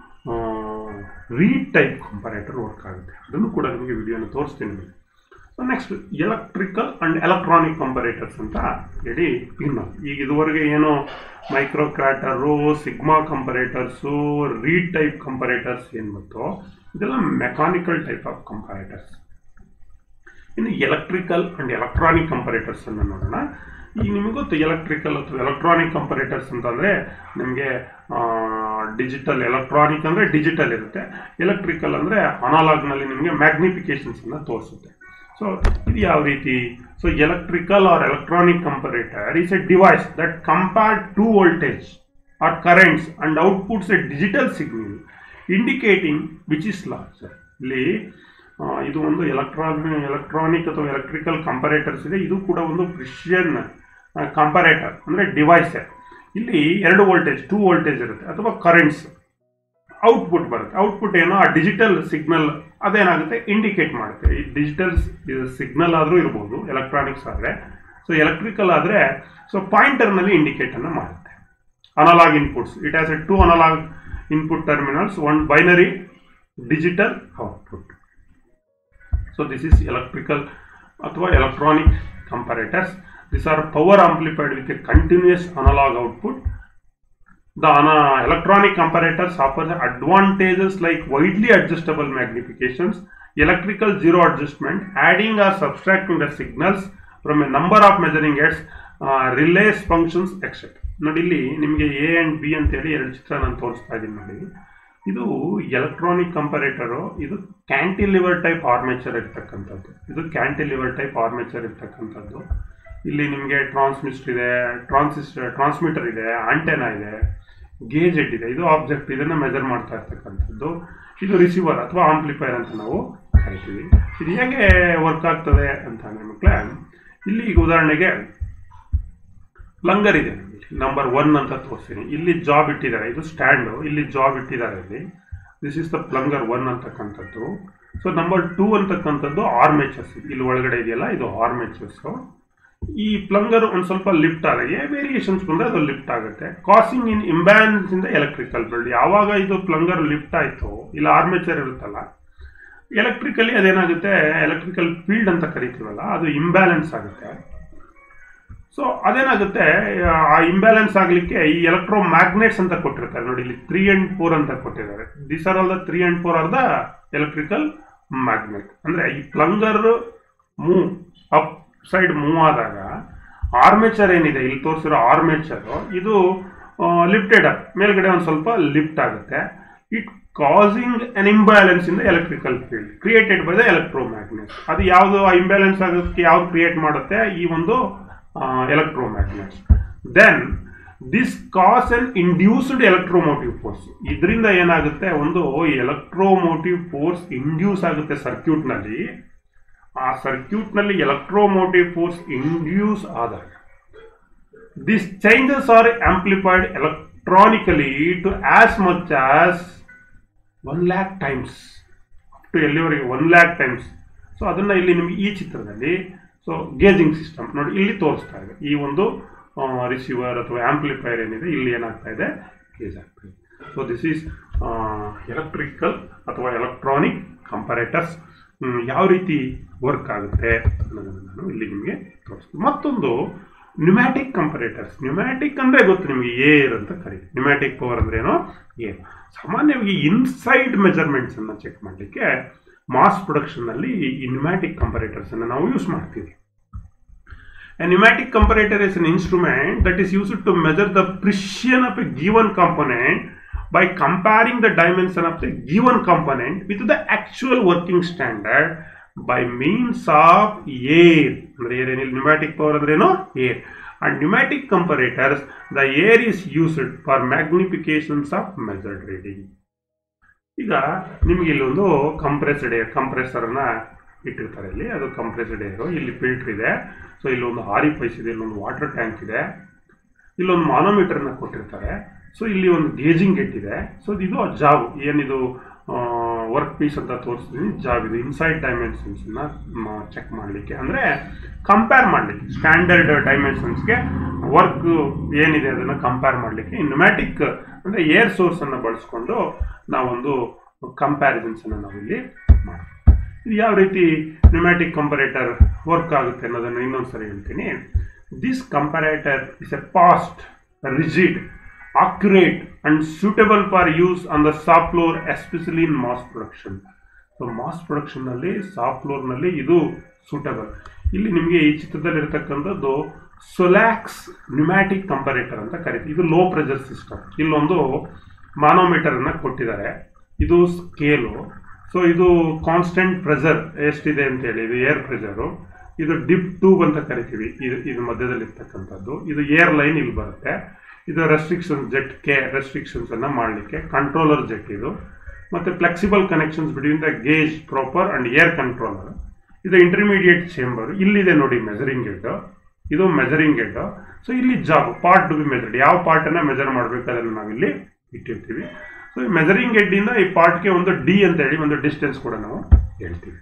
ರೀಡ್ ಟೈಪ್ ಕಂಪರೇಟರ್ ವರ್ಕ್ ಆಗುತ್ತೆ ಅದನ್ನು ಕೂಡ ನಿಮಗೆ ವಿಡಿಯೋನ ತೋರಿಸ್ತೀನಿ ನಿಮಗೆ so next electrical and electronic comparators ಅಂತ ಹೇಳಿ ಇನ್ನು ಈಗ ಇದುವರೆಗೆ ಏನು microcator sigma comparators reed type comparators ಏನು ಬಂತು ಇದೆಲ್ಲ ಮೆಕ್ಯಾನಿಕಲ್ ಟೈಪ್ ಆಫ್ ಕಂಪರೇಟರ್ಸ್ ಇನ್ನು ಎಲೆಕ್ಟ್ರಿಕಲ್ ಅಂಡ್ ಎಲೆಕ್ಟ್ರಾನಿಕ್ ಕಂಪರೇಟರ್ಸ್ ಅನ್ನು ನೋಡೋಣ ಈಗ ನಿಮಗೆ ಗೊತ್ತು ಎಲೆಕ್ಟ್ರಿಕಲ್ ಅಥವಾ ಎಲೆಕ್ಟ್ರಾನಿಕ್ ಕಂಪರೇಟರ್ಸ್ ಅಂತಂದರೆ ನಿಮಗೆ ಡಿಜಿಟಲ್ ಎಲೆಕ್ಟ್ರಾನಿಕ್ ಅಂದರೆ ಡಿಜಿಟಲ್ ಇರುತ್ತೆ ಎಲೆಕ್ಟ್ರಿಕಲ್ ಅಂದರೆ ಅನಾಲಾಗ್ನಲ್ಲಿ ನಿಮಗೆ ಮ್ಯಾಗ್ನಿಫಿಕೇಶನ್ಸನ್ನು ತೋರಿಸುತ್ತೆ ಸೊ ಇದು ಯಾವ ರೀತಿ so electrical or electronic comparator is a device that compare to voltage or currents and outputs a digital signal indicating which is larger ಇಲ್ಲಿ ಆ, ಇದು ಒಂದು ಎಲೆಕ್ಟ್ರಾನ್ ಎಲೆಕ್ಟ್ರಾನಿಕ್ ಅಥವಾ ಎಲೆಕ್ಟ್ರಿಕಲ್ ಕಂಪರೇಟರ್ಸ್ ಇದೆ ಇದು ಕೂಡ ಒಂದು ಪ್ರಿಷಿಯನ್ ಕಂಪರೇಟರ್ ಅಂದರೆ ಡಿವೈಸ್ ಇಲ್ಲಿ ಎರಡು ವೋಲ್ಟೇಜ್ ಟೂ ವೋಲ್ಟೇಜ್ ಇರುತ್ತೆ ಅಥವಾ ಕರೆಂಟ್ಸ್ ಔಟ್ಪುಟ್ ಬರುತ್ತೆ ಔಟ್ಪುಟ್ ಏನೋ ಆ ಡಿಜಿಟಲ್ ಸಿಗ್ನಲ್ ಅದೇನಾಗುತ್ತೆ ಇಂಡಿಕೇಟ್ ಮಾಡುತ್ತೆ ಈ ಡಿಜಿಟಲ್ ಸಿಗ್ನಲ್ ಆದರೂ ಇರ್ಬೋದು ಎಲೆಕ್ಟ್ರಾನಿಕ್ಸ್ ಆದರೆ ಸೊ ಎಲೆಕ್ಟ್ರಿಕಲ್ ಆದರೆ ಸೊ ಪಾಯಿಂಟರ್ನಲ್ಲಿ ಇಂಡಿಕೇಟನ್ನು ಮಾಡುತ್ತೆ analog inputs it has a two analog input terminals one binary digital output so this is electrical ಅಥವಾ electronic comparators this are power amplified with a continuous analog output The ana- electronic comparators offer the advantages like widely adjustable magnifications, electrical zero adjustment, adding or subtracting the signals from a number of measuring aids, uh, relays functions, etc. ನೋಡಿ ಇಲ್ಲಿ ನಿಮಗೆ ಎ ಆ್ಯಂಡ್ ಬಿ ಅಂತೇಳಿ ಎರಡು ಚಿತ್ರ ನಾನು ತೋರಿಸ್ತಾ ಇದ್ದೀನಿ ನೋಡಿ ಇದು ಎಲೆಕ್ಟ್ರಾನಿಕ್ ಕಂಪರೇಟರು ಇದು ಕ್ಯಾಂಟಿಲಿವರ್ ಟೈಪ್ ಆರ್ಮೇಚರ್ ಇರ್ತಕ್ಕಂಥದ್ದು ಇದು ಕ್ಯಾಂಟಿಲಿವರ್ ಟೈಪ್ ಆರ್ಮೇಚರ್ ಇರ್ತಕ್ಕಂಥದ್ದು ಇಲ್ಲಿ ನಿಮಗೆ ಟ್ರಾನ್ಸ್ಮಿಸ್ಟರ್ ಇದೆ ಟ್ರಾನ್ಸಿಸ್ಟರ್ ಟ್ರಾನ್ಸ್ಮಿಟರ್ ಇದೆ ಆಂಟೆನಾ ಇದೆ ಗೇಜ್ ಹೆಡ್ ಇದೆ ಇದು ಆಬ್ಜೆಕ್ಟ್ ಇದನ್ನ ಮೆಜರ್ ಮಾಡ್ತಾ ಇರ್ತಕ್ಕಂಥದ್ದು ಇದು ರಿಸೀವರ್ ಅಥವಾ ಆಂಪ್ಲಿಫೈರ್ ಅಂತ ನಾವು ಕರಿತೀವಿ ಇದು ಹೇಗೆ ವರ್ಕ್ ಆಗ್ತದೆ ಅಂತ ಮಕ್ಕಳೇ ಇಲ್ಲಿ ಈಗ ಉದಾಹರಣೆಗೆ ಪ್ಲಂಗರ್ ಇದೆ ನಂಬರ್ ಒನ್ ಅಂತ ತೋರಿಸ್ತೀನಿ ಇಲ್ಲಿ ಜಾಬ್ ಇಟ್ಟಿದ್ದಾರೆ ಇದು ಸ್ಟ್ಯಾಂಡು ಇಲ್ಲಿ ಜಾಬ್ ಇಟ್ಟಿದ್ದಾರೆ ಇಲ್ಲಿ this is the plunger one ಅಂತಕ್ಕಂಥದ್ದು ಸೊ ನಂಬರ್ ಟೂ ಅಂತಕ್ಕಂಥದ್ದು ಆರ್ಮೇಚರ್ಸ್ ಇಲ್ಲಿ ಒಳಗಡೆ ಇದೆಯಲ್ಲ ಇದು ಆರ್ಮೇಚರ್ಸು ಈ ಪ್ಲಂಗರ್ ಒಂದು ಸ್ವಲ್ಪ ಲಿಫ್ಟ್ ಆದಾಗ ವೇರಿಯೇಷನ್ಸ್ ಬಂದರೆ ಅದು ಲಿಫ್ಟ್ ಆಗುತ್ತೆ ಕಾಸಿಂಗ್ ಇನ್ ಇಂಬ್ಯಾಲೆನ್ಸ್ ಇಂದ ಎಲೆಕ್ಟ್ರಿಕಲ್ ಬಿಲ್ಡ್ ಯಾವಾಗ ಇದು ಪ್ಲಂಗರ್ ಲಿಫ್ಟ್ ಆಯಿತು ಇಲ್ಲ ಆರ್ಮೇಚರ್ ಇರುತ್ತಲ್ಲ ಎಲೆಕ್ಟ್ರಿಕಲಿ ಅದೇನಾಗುತ್ತೆ ಎಲೆಕ್ಟ್ರಿಕಲ್ ಫೀಲ್ಡ್ ಅಂತ ಕರಿತೀವಲ್ಲ ಅದು ಇಂಬ್ಯಾಲೆನ್ಸ್ ಆಗುತ್ತೆ ಸೊ ಅದೇನಾಗುತ್ತೆ ಆ ಇಂಬ್ಯಾಲೆನ್ಸ್ ಆಗಲಿಕ್ಕೆ ಈ ಎಲೆಕ್ಟ್ರೋ ಮ್ಯಾಗ್ನೆಟ್ಸ್ ಅಂತ ಕೊಟ್ಟಿರ್ತಾರೆ ನೋಡಿ ಇಲ್ಲಿ ತ್ರೀ ಅಂಡ್ ಫೋರ್ ಅಂತ ಕೊಟ್ಟಿದ್ದಾರೆ this are all the three and four are the electrical magnet ಅಂದರೆ ಈ plunger move up side move ಆದಾಗ ಆರ್ಮೇಚರ್ ಏನಿದೆ ಇಲ್ಲಿ ತೋರಿಸಿರೋ ಆರ್ಮೇಚರ್ ಇದು ಲಿಫ್ಟೆಡ್ ಅಪ್ ಮೇಲ್ಗಡೆ ಒಂದು ಸ್ವಲ್ಪ ಲಿಫ್ಟ್ ಆಗುತ್ತೆ it causing an imbalance in the electrical field created by the electromagnet ಅದು ಯಾವುದು ಇಂಬ್ಯಾಲೆನ್ಸ್ ಆಗೋದಕ್ಕೆ ಯಾವ್ದು ಕ್ರಿಯೇಟ್ ಮಾಡುತ್ತೆ ಈ ಒಂದು electromagnets then this cause an induced electromotive force ಇದರಿಂದ ಏನಾಗುತ್ತೆ ಒಂದು ಎಲೆಕ್ಟ್ರೋಮೋಟಿವ್ ಫೋರ್ಸ್ ಇಂಡ್ಯೂಸ್ ಆಗುತ್ತೆ ಸರ್ಕ್ಯೂಟ್ನಲ್ಲಿ ಆ ಸರ್ಕ್ಯೂಟ್ನಲ್ಲಿ ಎಲೆಕ್ಟ್ರೋಮೋಟಿವ್ ಫೋರ್ಸ್ ಇಂಡ್ಯೂಸ್ ಆದಾಗ this changes are amplified electronically to as much as one lakh times to ಎಲ್ಲಿವರೆಗೆ ಒನ್ ಲ್ಯಾಕ್ ಟೈಮ್ಸ್ ಸೊ ಅದನ್ನು ಇಲ್ಲಿ ನಿಮಗೆ ಈ ಚಿತ್ರದಲ್ಲಿ ಸೊ ಗೇಜಿಂಗ್ ಸಿಸ್ಟಮ್ ನೋಡಿ ಇಲ್ಲಿ ತೋರಿಸ್ತಾ ಇದೆ ಈ ಒಂದು ರಿಸೀವರ್ ಅಥವಾ ಆಂಪ್ಲಿಫೈರ್ ಏನಿದೆ ಇಲ್ಲಿ ಏನಾಗ್ತಾ ಇದೆ ಗೇಜ್ ಆಗ್ತಾ ಇದೆ ಸೊ ದಿಸ್ ಈಸ್ ಎಲೆಕ್ಟ್ರಿಕಲ್ ಅಥವಾ ಎಲೆಕ್ಟ್ರಾನಿಕ್ ಕಂಪರೇಟರ್ಸ್ ಯಾವ ರೀತಿ ವರ್ಕ್ ಆಗುತ್ತೆ ಅನ್ನೋದನ್ನು ನಾನು ಇಲ್ಲಿ ನಿಮಗೆ ತೋರಿಸ್ತೀನಿ ಮತ್ತೊಂದು ನ್ಯೂಮ್ಯಾಟಿಕ್ ಕಂಪರೇಟರ್ಸ್ ನ್ಯೂಮ್ಯಾಟಿಕ್ ಅಂದರೆ ಗೊತ್ತು ನಿಮಗೆ ಏರ್ ಅಂತ ಕರೀತೀವಿ ನ್ಯೂಮ್ಯಾಟಿಕ್ ಪವರ್ ಅಂದ್ರೆ ಏನೋ ಏರ್ ಸಾಮಾನ್ಯವಾಗಿ ಇನ್ಸೈಡ್ ಮೆಜರ್ಮೆಂಟ್ಸ್ ಅನ್ನು ಚೆಕ್ ಮಾಡಲಿಕ್ಕೆ ಮಾಸ್ ಪ್ರೊಡಕ್ಷನ್ನಲ್ಲಿ ಈ ನ್ಯೂಮ್ಯಾಟಿಕ್ ಕಂಪರೇಟರ್ಸ್ ಅನ್ನು ನಾವು ಯೂಸ್ ಮಾಡ್ತೀವಿ A pneumatic comparator is an instrument that is used to measure the precision of a given component by comparing the dimension of the given component with the actual working standard by means of air. ಅಂದ್ರೆ air ಏನಿಲ್ಲ ನ್ಯೂಮ್ಯಾಟಿಕ್ ಪವರ್ ಅಂದ್ರೆ ಏನು air and pneumatic comparators the air is used for magnifications of measured reading ಈಗ ನಿಮಗೆ ಇಲ್ಲೊಂದು ಕಂಪ್ರೆಸ್ಡ್ ಏರ್ ಕಂಪ್ರೆಸರ್ನ ಇಟ್ಟಿರ್ತಾರೆ ಇಲ್ಲಿ ಅದು ಕಂಪ್ರೆಸ್ಡ್ ಏರು ಇಲ್ಲಿ ಫಿಲ್ಟರ್ ಇದೆ ಸೊ ಇಲ್ಲೊಂದು ಹಾರಿಫೈಸ್ ಇದೆ ಇಲ್ಲೊಂದು ವಾಟರ್ ಟ್ಯಾಂಕ್ ಇದೆ ಇಲ್ಲೊಂದು ಮಾನೋಮೀಟರ್ನ ಕೊಟ್ಟಿರ್ತಾರೆ ಸೊ ಇಲ್ಲಿ ಒಂದು ಗೇಜಿಂಗ್ ಗೆಟ್ ಇದೆ ಸೊ ಇದು ಜಾಬ್ ಏನಿದು ವರ್ಕ್ ಪೀಸ್ ಅಂತ ತೋರಿಸ್ತೀನಿ ಜಾಬ್ ಇದು ಇನ್ಸೈಡ್ ಡೈಮೆನ್ಷನ್ಸ್ನ ಚೆಕ್ ಮಾಡಲಿಕ್ಕೆ ಅಂದರೆ ಕಂಪೇರ್ ಮಾಡಲಿಕ್ಕೆ ಸ್ಟ್ಯಾಂಡರ್ಡ್ ಡೈಮೆನ್ಷನ್ಸ್ಗೆ ವರ್ಕ್ ಏನಿದೆ ಅದನ್ನು ಕಂಪೇರ್ ಮಾಡಲಿಕ್ಕೆ ನ್ಯೂಮ್ಯಾಟಿಕ್ ಅಂದರೆ ಏರ್ ಸೋರ್ಸನ್ನು ಬಳಸ್ಕೊಂಡು ನಾವೊಂದು ಕಂಪ್ಯಾರಿಸನ್ಸನ್ನು ನಾವಿಲ್ಲಿ ಮಾಡ್ತೀವಿ ಇದು ಯಾವ ರೀತಿ ನ್ಯೂಮ್ಯಾಟಿಕ್ ಕಂಪರೇಟರ್ ವರ್ಕ್ ಆಗುತ್ತೆ ಅನ್ನೋದನ್ನು ಇನ್ನೊಂದ್ಸರಿ ಹೇಳ್ತೀನಿ this comparator is a fast rigid accurate and suitable for use on the shop floor especially in mass production so mass ಪ್ರೊಡಕ್ಷನ್ನಲ್ಲಿ ಸಾಫ್ಟ್ ಫ್ಲೋರ್ನಲ್ಲಿ ಇದು ಸೂಟಬಲ್ ಇಲ್ಲಿ ನಿಮಗೆ ಈ ಚಿತ್ರದಲ್ಲಿ ಇರತಕ್ಕಂಥದ್ದು ಸೊಲ್ಯಾಕ್ಸ್ ನ್ಯೂಮ್ಯಾಟಿಕ್ ಕಂಪರೇಟರ್ ಅಂತ ಕರೀತೀವಿ ಇದು ಲೋ ಪ್ರೆಷರ್ ಸಿಸ್ಟಮ್ ಇಲ್ಲೊಂದು ಮಾನೋಮೀಟರನ್ನು ಕೊಟ್ಟಿದ್ದಾರೆ ಇದು ಸ್ಕೇಲು ಸೊ ಇದು ಕಾನ್ಸ್ಟೆಂಟ್ ಪ್ರೆಷರ್ ಎಷ್ಟಿದೆ ಅಂತೇಳಿ ಇದು ಏರ್ ಪ್ರೆಷರು ಇದು ಡಿಪ್ ಟ್ಯೂಬ್ ಅಂತ ಕರಿತೀವಿ ಇದು ಇದು ಮಧ್ಯದಲ್ಲಿ ಇರ್ತಕ್ಕಂಥದ್ದು ಇದು ಏರ್ ಲೈನ್ ಇಲ್ಲಿ ಬರುತ್ತೆ ಇದು ರೆಸ್ಟ್ರಿಕ್ಷನ್ ಜೆಟ್ ಕೆ ರೆಸ್ಟ್ರಿಕ್ಷನ್ಸ್ ಅನ್ನ ಮಾಡಲಿಕ್ಕೆ ಕಂಟ್ರೋಲರ್ ಜೆಟ್ ಇದು ಮತ್ತೆ flexible connections between the gauge proper and air controller ಇದು ಇಂಟರ್ಮೀಡಿಯೇಟ್ ಚೇಂಬರ್ ಇಲ್ಲಿದೆ ನೋಡಿ ಮೆಜರಿಂಗ್ ಹೆಡ್ ಇದು ಮೆಜರಿಂಗ್ ಹೆಡ್ ಸೊ ಇಲ್ಲಿ job part to be measured ಯಾವ ಪಾರ್ಟ್ ಅನ್ನ ಮೆಜರ್ ಮಾಡಬೇಕು ಅದನ್ನು ನಾವಿಲ್ಲಿ ಇಟ್ಟಿರ್ತೀವಿ ಸೊ ಈ ಮೆಜರಿಂಗ್ ಹೆಡ್ ಇಂದ ಈ ಪಾರ್ಟ್ಗೆ ಒಂದು ಡಿ ಅಂತ ಹೇಳಿ ಒಂದು ಡಿಸ್ಟೆನ್ಸ್ ಕೂಡ ನಾವು ಹೇಳ್ತೀವಿ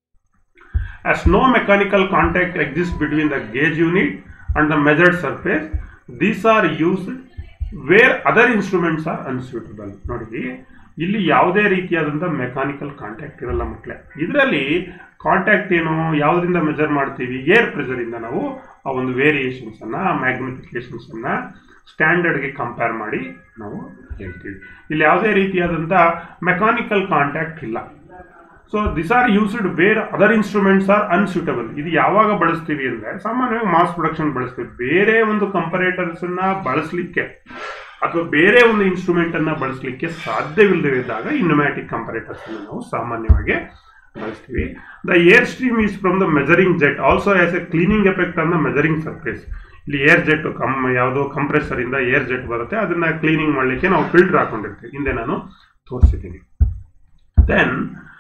as no mechanical contact exists between the gauge unit and the measured surface these are used where other instruments are unsuitable ನೋಡಿ ಇಲ್ಲಿ ಯಾವುದೇ ರೀತಿಯಾದಂಥ ಮೆಕ್ಯಾನಿಕಲ್ ಕಾಂಟ್ಯಾಕ್ಟ್ ಇರಲ್ಲ ಮಕ್ಕಳೇ ಇದರಲ್ಲಿ ಕಾಂಟ್ಯಾಕ್ಟ್ ಏನು ಯಾವುದರಿಂದ ಮೆಜರ್ ಮಾಡ್ತೀವಿ ಏರ್ ಪ್ರೆಷರ್ ಇಂದ ನಾವು ಆ ಒಂದು ವೇರಿಯೇಷನ್ಸ್ ಅನ್ನ ಮ್ಯಾಗ್ನಿಫಿಕೇಶನ್ಸ್ ಅನ್ನ ಸ್ಟ್ಯಾಂಡರ್ಡ್ಗೆ ಕಂಪೇರ್ ಮಾಡಿ ನಾವು ಹೇಳ್ತೀವಿ ಇಲ್ಲಿ ಯಾವುದೇ ರೀತಿಯಾದಂಥ ಮೆಕ್ಯಾನಿಕಲ್ ಕಾಂಟ್ಯಾಕ್ಟ್ ಇಲ್ಲ so this are used where other instruments are unsuitable ಇದು ಯಾವಾಗ ಬಳಸ್ತೀವಿ ಅಂದ್ರೆ ಸಾಮಾನ್ಯವಾಗಿ ಮಾಸ್ ಪ್ರೊಡಕ್ಷನ್ ಬಳಸ್ತೀವಿ ಬೇರೆ ಒಂದು ಕಂಪರೇಟರ್ಸ್ ಅನ್ನ ಬಳಸಲಿಕ್ಕೆ ಅಥವಾ ಬೇರೆ ಒಂದು ಇನ್ಸ್ಟ್ರೂಮೆಂಟ್ ಅನ್ನ ಬಳಸಲಿಕ್ಕೆ ಸಾಧ್ಯವಿಲ್ಲದೆ ಇದ್ದಾಗ ಇನ್ಯೂಮ್ಯಾಟಿಕ್ ಕಂಪರೇಟರ್ಸ್ ಅನ್ನು ನಾವು ಸಾಮಾನ್ಯವಾಗಿ ಬಳಸ್ತೀವಿ the air stream is from the measuring jet also as a cleaning effect on the measuring surface ಇಲ್ಲಿ ಏರ್ ಜೆಟ್ ಕಮ್ ಯಾವುದೋ ಕಂಪ್ರೆಸರ್ ಇಂದ ಏರ್ ಜೆಟ್ ಬರುತ್ತೆ ಅದನ್ನ ಕ್ಲೀನಿಂಗ್ ಮಾಡಲಿಕ್ಕೆ ನಾವು ಫಿಲ್ಟರ್ ಹಾಕೊಂಡಿರ್ತೀವಿ ಹಿಂದೆ ನಾನು ತೋರಿಸಿದ್ದೀನಿ ದೆನ್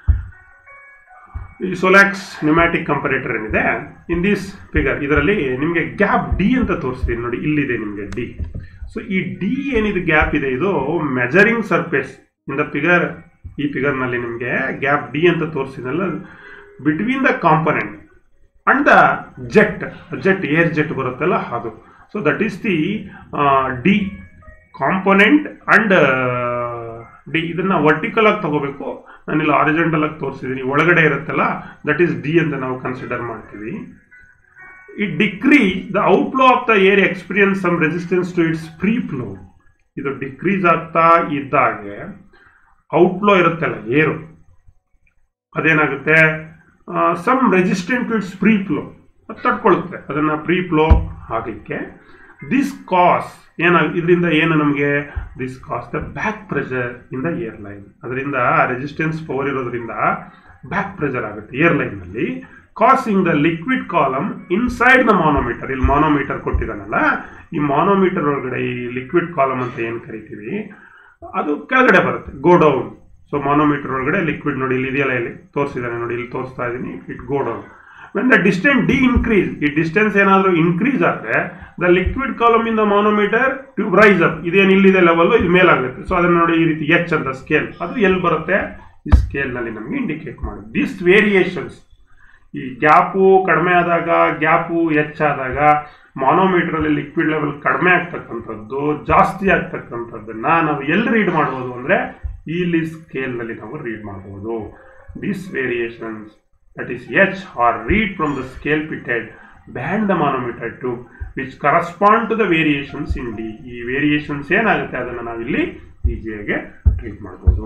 ಈ ಸೊಲ್ಯಾಕ್ಸ್ ನ್ಯೂಮ್ಯಾಟಿಕ್ ಕಂಪರೇಟರ್ ಏನಿದೆ ಇನ್ ದಿಸ್ ಫಿಗರ್ ಇದರಲ್ಲಿ ನಿಮಗೆ ಗ್ಯಾಪ್ ಡಿ ಅಂತ ತೋರಿಸ್ತೀನಿ ನೋಡಿ ಇಲ್ಲಿದೆ ನಿಮಗೆ ಡಿ ಸೊ ಈ ಡಿ ಏನಿದೆ ಗ್ಯಾಪ್ ಇದೆ ಇದು measuring surface in the figure ಈ ಫಿಗರ್ನಲ್ಲಿ ನಿಮಗೆ ಗ್ಯಾಪ್ ಡಿ ಅಂತ ತೋರಿಸಿದಲ್ಲ between the component and the jet jet air jet ಬರುತ್ತಲ್ಲ ಅದು so that is the D component and D ಇದನ್ನ ವರ್ಟಿಕಲ್ ಆಗಿ ತಗೋಬೇಕು ನಾನಿಲ್ಲಿ ಆರಿಜೆಂಟಲ್ ಆಗಿ ತೋರಿಸಿದ್ದೀನಿ ಒಳಗಡೆ ಇರುತ್ತಲ್ಲ ದಟ್ ಈಸ್ ಡಿ ಅಂತ ನಾವು ಕನ್ಸಿಡರ್ ಮಾಡ್ತೀವಿ it decrease the outflow of the air experience some resistance to its free flow ಇದು ಡಿಕ್ರೀಸ್ ಆಗ್ತಾ ಇದ್ದಾಗೆ ಔಟ್ಫ್ಲೋ ಇರುತ್ತಲ್ಲ ಏರು ಅದೇನಾಗುತ್ತೆ some resistant to its free flow ಅದು ತಡ್ಕೊಳ್ಳುತ್ತೆ ಅದನ್ನು ಫ್ರೀ ಫ್ಲೋ ಆಗಲಿಕ್ಕೆ ದಿಸ್ ಕಾಸ್ ಏನಾಗ ಇದರಿಂದ ಏನು ನಮಗೆ this cause the back pressure in the air line ಅದರಿಂದ ರೆಸಿಸ್ಟೆನ್ಸ್ ಪವರ್ ಇರೋದ್ರಿಂದ ಬ್ಯಾಕ್ ಪ್ರೆಷರ್ ಆಗುತ್ತೆ ಏರ್ ಲೈನ್ನಲ್ಲಿ causing the liquid column inside the manometer ಇಲ್ಲಿ ಮಾನೋಮೀಟರ್ ಕೊಟ್ಟಿದ್ದಾನಲ್ಲ ಈ ಮಾನೋಮೀಟರ್ ಒಳಗಡೆ ಈ ಲಿಕ್ವಿಡ್ ಕಾಲಮ್ ಅಂತ ಏನು ಕರಿತೀವಿ ಅದು ಕೆಳಗಡೆ ಬರುತ್ತೆ ಗೋ ಡೌನ್ ಸೊ ಮಾನೋಮೀಟರ್ ಒಳಗಡೆ ಲಿಕ್ವಿಡ್ ನೋಡಿ ಇಲ್ಲಿ ಇದೆಯಲ್ಲ ಇಲ್ಲಿ ತೋರಿಸಿದ್ದಾನೆ ನೋಡಿ ಇಲ್ಲಿ ತೋರಿಸ್ತಾ ಇದ್ದೀನಿ it go down when the distance D increase ಈ ಡಿಸ್ಟೆನ್ಸ್ ಏನಾದರೂ ಇನ್ಕ್ರೀಸ್ ಆದರೆ the liquid column in the manometer tube rise up ಇದೇನು ಇಲ್ಲಿದೆ ಲೆವೆಲ್ ಇದು ಮೇಲಾಗುತ್ತೆ ಸೊ ಅದನ್ನ ನೋಡಿ ಈ ರೀತಿ ಎಚ್ ಅಂತ ಸ್ಕೇಲ್ ಅದು ಎಲ್ಲಿ ಬರುತ್ತೆ ಈ ಸ್ಕೇಲ್ನಲ್ಲಿ ನಮಗೆ ಇಂಡಿಕೇಟ್ ಮಾಡುತ್ತೆ ದಿಸ್ ವೇರಿಯೇಷನ್ಸ್ ಈ ಗ್ಯಾಪು ಕಡಿಮೆ ಆದಾಗ ಗ್ಯಾಪು ಹೆಚ್ಚಾದಾಗ ಮಾನೋಮೀಟರ್ ಅಲ್ಲಿ ಲಿಕ್ವಿಡ್ ಲೆವೆಲ್ ಕಡಿಮೆ ಆಗ್ತಕ್ಕಂಥದ್ದು ಜಾಸ್ತಿ ಆಗ್ತಕ್ಕಂಥದ್ದನ್ನ ನಾವು ಎಲ್ಲಿ ರೀಡ್ ಮಾಡ್ಬೋದು ಅಂದ್ರೆ ಇಲ್ಲಿ ಸ್ಕೇಲ್ ನಲ್ಲಿ ನಾವು ರೀಡ್ ಮಾಡಬಹುದು this variations that is H R read from the scale fitted band the manometer to which correspond to the variations in D ಈ ವೇರಿಯೇಷನ್ಸ್ ಏನಾಗುತ್ತೆ ಅದನ್ನು ನಾವಿಲ್ಲಿ ಈಸಿಯಾಗಿ ಟ್ರೀಟ್ ಮಾಡ್ಬೋದು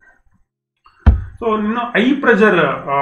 ಸೊ ಇನ್ನು high pressure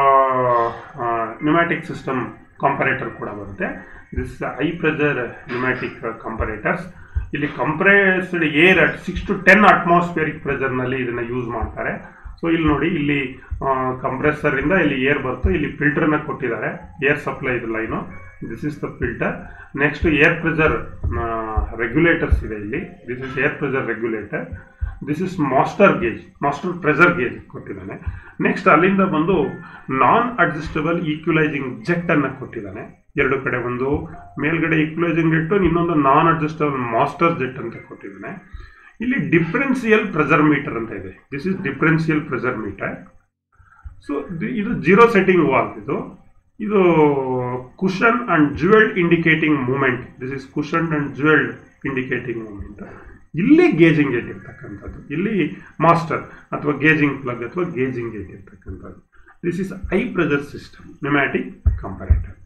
pneumatic system comparator ಕೂಡ ಬರುತ್ತೆ this high pressure pneumatic comparators ಇಲ್ಲಿ compressed air at six to ten atmospheric ಪ್ರೆಷರ್ನಲ್ಲಿ ಇದನ್ನ ಯೂಸ್ ಮಾಡ್ತಾರೆ ಸೊ ಇಲ್ಲಿ ನೋಡಿ ಇಲ್ಲಿ ಕಂಪ್ರೆಸರ್ ಇಂದ ಇಲ್ಲಿ ಏರ್ ಬರ್ತು ಇಲ್ಲಿ ಫಿಲ್ಟರ್ನ ಕೊಟ್ಟಿದ್ದಾರೆ ಏರ್ ಸಪ್ಲೈ ಇದು line this is the filter next air pressure regulators ಇದೆ ಇಲ್ಲಿ this is air pressure regulator this is master gauge master pressure gauge ಕೊಟ್ಟಿದ್ದಾನೆ ನೆಕ್ಸ್ಟ್ ಅಲ್ಲಿಂದ ಬಂದು ನಾನ್ ಅಡ್ಜಸ್ಟಬಲ್ ಈಕ್ವಲೈಸಿಂಗ್ ಜೆಟ್ ಅನ್ನ ಕೊಟ್ಟಿದ್ದಾನೆ ಎರಡು ಕಡೆ ಒಂದು ಮೇಲ್ಗಡೆ ಈಕ್ವಲೈಸಿಂಗ್ ಜೆಟ್ ಇನ್ನೊಂದು ನಾನ್ ಅಡ್ಜಸ್ಟಬಲ್ ಮಾಸ್ಟರ್ ಜೆಟ್ ಅಂತ ಕೊಟ್ಟಿದ್ದಾನೆ ಇಲ್ಲಿ ಡಿಫ್ರೆನ್ಸಿಯಲ್ ಪ್ರೆಷರ್ ಮೀಟರ್ ಅಂತ ಇದೆ this is differential pressure meter so ಇದು ಜೀರೋ ಸೆಟ್ಟಿಂಗ್ ವಾಲ್ ಇದು ಇದು cushion and jewelled indicating movement this is cushion and jewelled indicating movement ಇಲ್ಲಿ ಗೇಜಿಂಗ್ ಗೇಟ್ ಇರ್ತಕ್ಕಂಥದ್ದು ಇಲ್ಲಿ ಮಾಸ್ಟರ್ ಅಥವಾ ಗೇಜಿಂಗ್ ಪ್ಲಗ್ ಅಥವಾ ಗೇಜಿಂಗ್ ಗೇಟ್ ಇರ್ತಕ್ಕಂಥದ್ದು this is high pressure system pneumatic comparator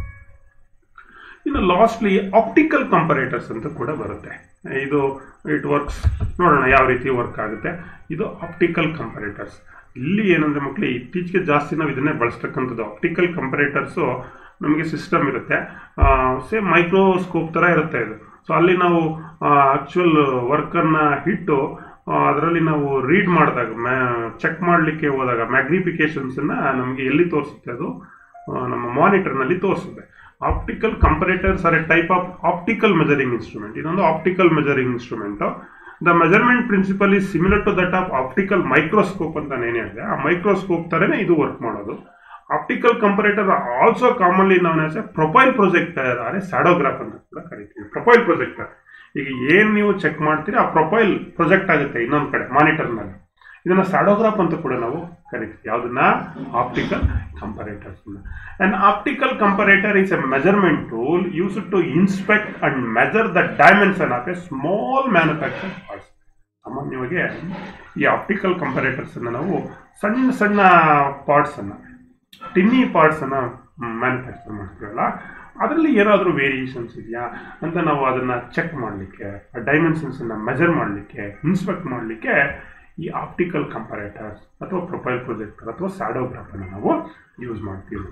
ಇನ್ನು ಲಾಸ್ಟ್ಲಿ ಆಪ್ಟಿಕಲ್ ಕಂಪರೇಟರ್ಸ್ ಅಂತ ಕೂಡ ಬರುತ್ತೆ ಇದು ಇಟ್ ವರ್ಕ್ಸ್ ನೋಡೋಣ ಯಾವ ರೀತಿ ವರ್ಕ್ ಆಗುತ್ತೆ ಇದು ಆಪ್ಟಿಕಲ್ ಕಂಪರೇಟರ್ಸ್ ಇಲ್ಲಿ ಏನಂದ್ರೆ ಮಕ್ಕಳು ಇತ್ತೀಚೆಗೆ ಜಾಸ್ತಿ ನಾವು ಇದನ್ನೇ ಬಳಸ್ತಕ್ಕಂಥದ್ದು ಆಪ್ಟಿಕಲ್ ಕಂಪರೇಟರ್ಸು ನಮಗೆ ಸಿಸ್ಟಮ್ ಇರುತ್ತೆ ಸೇಮ್ ಮೈಕ್ರೋಸ್ಕೋಪ್ ಥರ ಇರುತ್ತೆ ಇದು ಸೊ ಅಲ್ಲಿ ನಾವು ಆಕ್ಚುಯಲ್ ವರ್ಕನ್ನು ಇಟ್ಟು ಅದರಲ್ಲಿ ನಾವು ರೀಡ್ ಮಾಡಿದಾಗ ಮ್ಯಾ ಚೆಕ್ ಮಾಡಲಿಕ್ಕೆ ಹೋದಾಗ ಮ್ಯಾಗ್ನಿಫಿಕೇಶನ್ಸನ್ನು ನಮಗೆ ಎಲ್ಲಿ ತೋರಿಸುತ್ತೆ ಅದು ಆ, ನಮ್ಮ ಮಾನಿಟರ್ನಲ್ಲಿ ತೋರಿಸುತ್ತೆ optical comparators are a type of optical measuring instrument ಇದೊಂದು optical measuring instrument the measurement principle is similar to that of optical microscope ಅಂತ ನಾನು ಏನು ಹೇಳಿದೆ ಆ ಮೈಕ್ರೋಸ್ಕೋಪ್ ಥರನೇ ಇದು ವರ್ಕ್ ಮಾಡೋದು ಆಪ್ಟಿಕಲ್ ಕಂಪರೇಟರ್ ಆಲ್ಸೋ ಕಾಮನ್ಲಿ ನಾವು a profile projector or shadowgraph ಅಂತ ಕೂಡ ಕರಿತೀವಿ ಪ್ರೊಫೈಲ್ ಪ್ರೊಜೆಕ್ಟರ್ ಈಗ ಏನು ನೀವು ಚೆಕ್ ಮಾಡ್ತೀರಿ ಆ ಪ್ರೊಫೈಲ್ ಪ್ರೊಜೆಕ್ಟ್ ಆಗುತ್ತೆ ಇನ್ನೊಂದು ಕಡೆ ಮಾನಿಟರ್ನಲ್ಲಿ ಇದನ್ನ ಸ್ಯಾಡೋಗ್ರಾಫ್ ಅಂತ ಕೂಡ ನಾವು ಕರಿತೀವಿ ಯಾವುದನ್ನ optical comparators and optical comparator is a measurement tool use to inspect and measure the dimension of a small manufacture parts ಸಾಮಾನ್ಯವಾಗಿ ಈ ಆಪ್ಟಿಕಲ್ ಕಂಪರೇಟರ್ಸ್ ಅನ್ನ ನಾವು ಸಣ್ಣ ಸಣ್ಣ ಪಾರ್ಟ್ಸ್ ಅನ್ನ ಟಿನ್ನಿ ಪಾರ್ಟ್ಸ್ ಅನ್ನ ಮ್ಯಾನುಫ್ಯಾಕ್ಚರ್ ಮಾಡ್ತೀವಲ್ಲ ಅದರಲ್ಲಿ ಏನಾದರೂ ವೇರಿಯೇಷನ್ಸ್ ಇದೆಯಾ ಅಂತ ನಾವು ಅದನ್ನ ಚೆಕ್ ಮಾಡಲಿಕ್ಕೆ ಡೈಮೆನ್ಷನ್ಸ್ ಅನ್ನ ಮೆಜರ್ ಮಾಡಲಿಕ್ಕೆ ಇನ್ಸ್ಪೆಕ್ಟ್ ಮಾಡಲಿಕ್ಕೆ ಈ ಆಪ್ಟಿಕಲ್ ಕಂಪರೇಟರ್ಸ್ ಅಥವಾ ಪ್ರೊಫೈಲ್ ಪ್ರೊಜೆಕ್ಟರ್ ಅಥವಾ ಸ್ಯಾಡೋಗ್ರಾಫ್ ಅನ್ನು ನಾವು ಯೂಸ್ ಮಾಡ್ತೀವಿ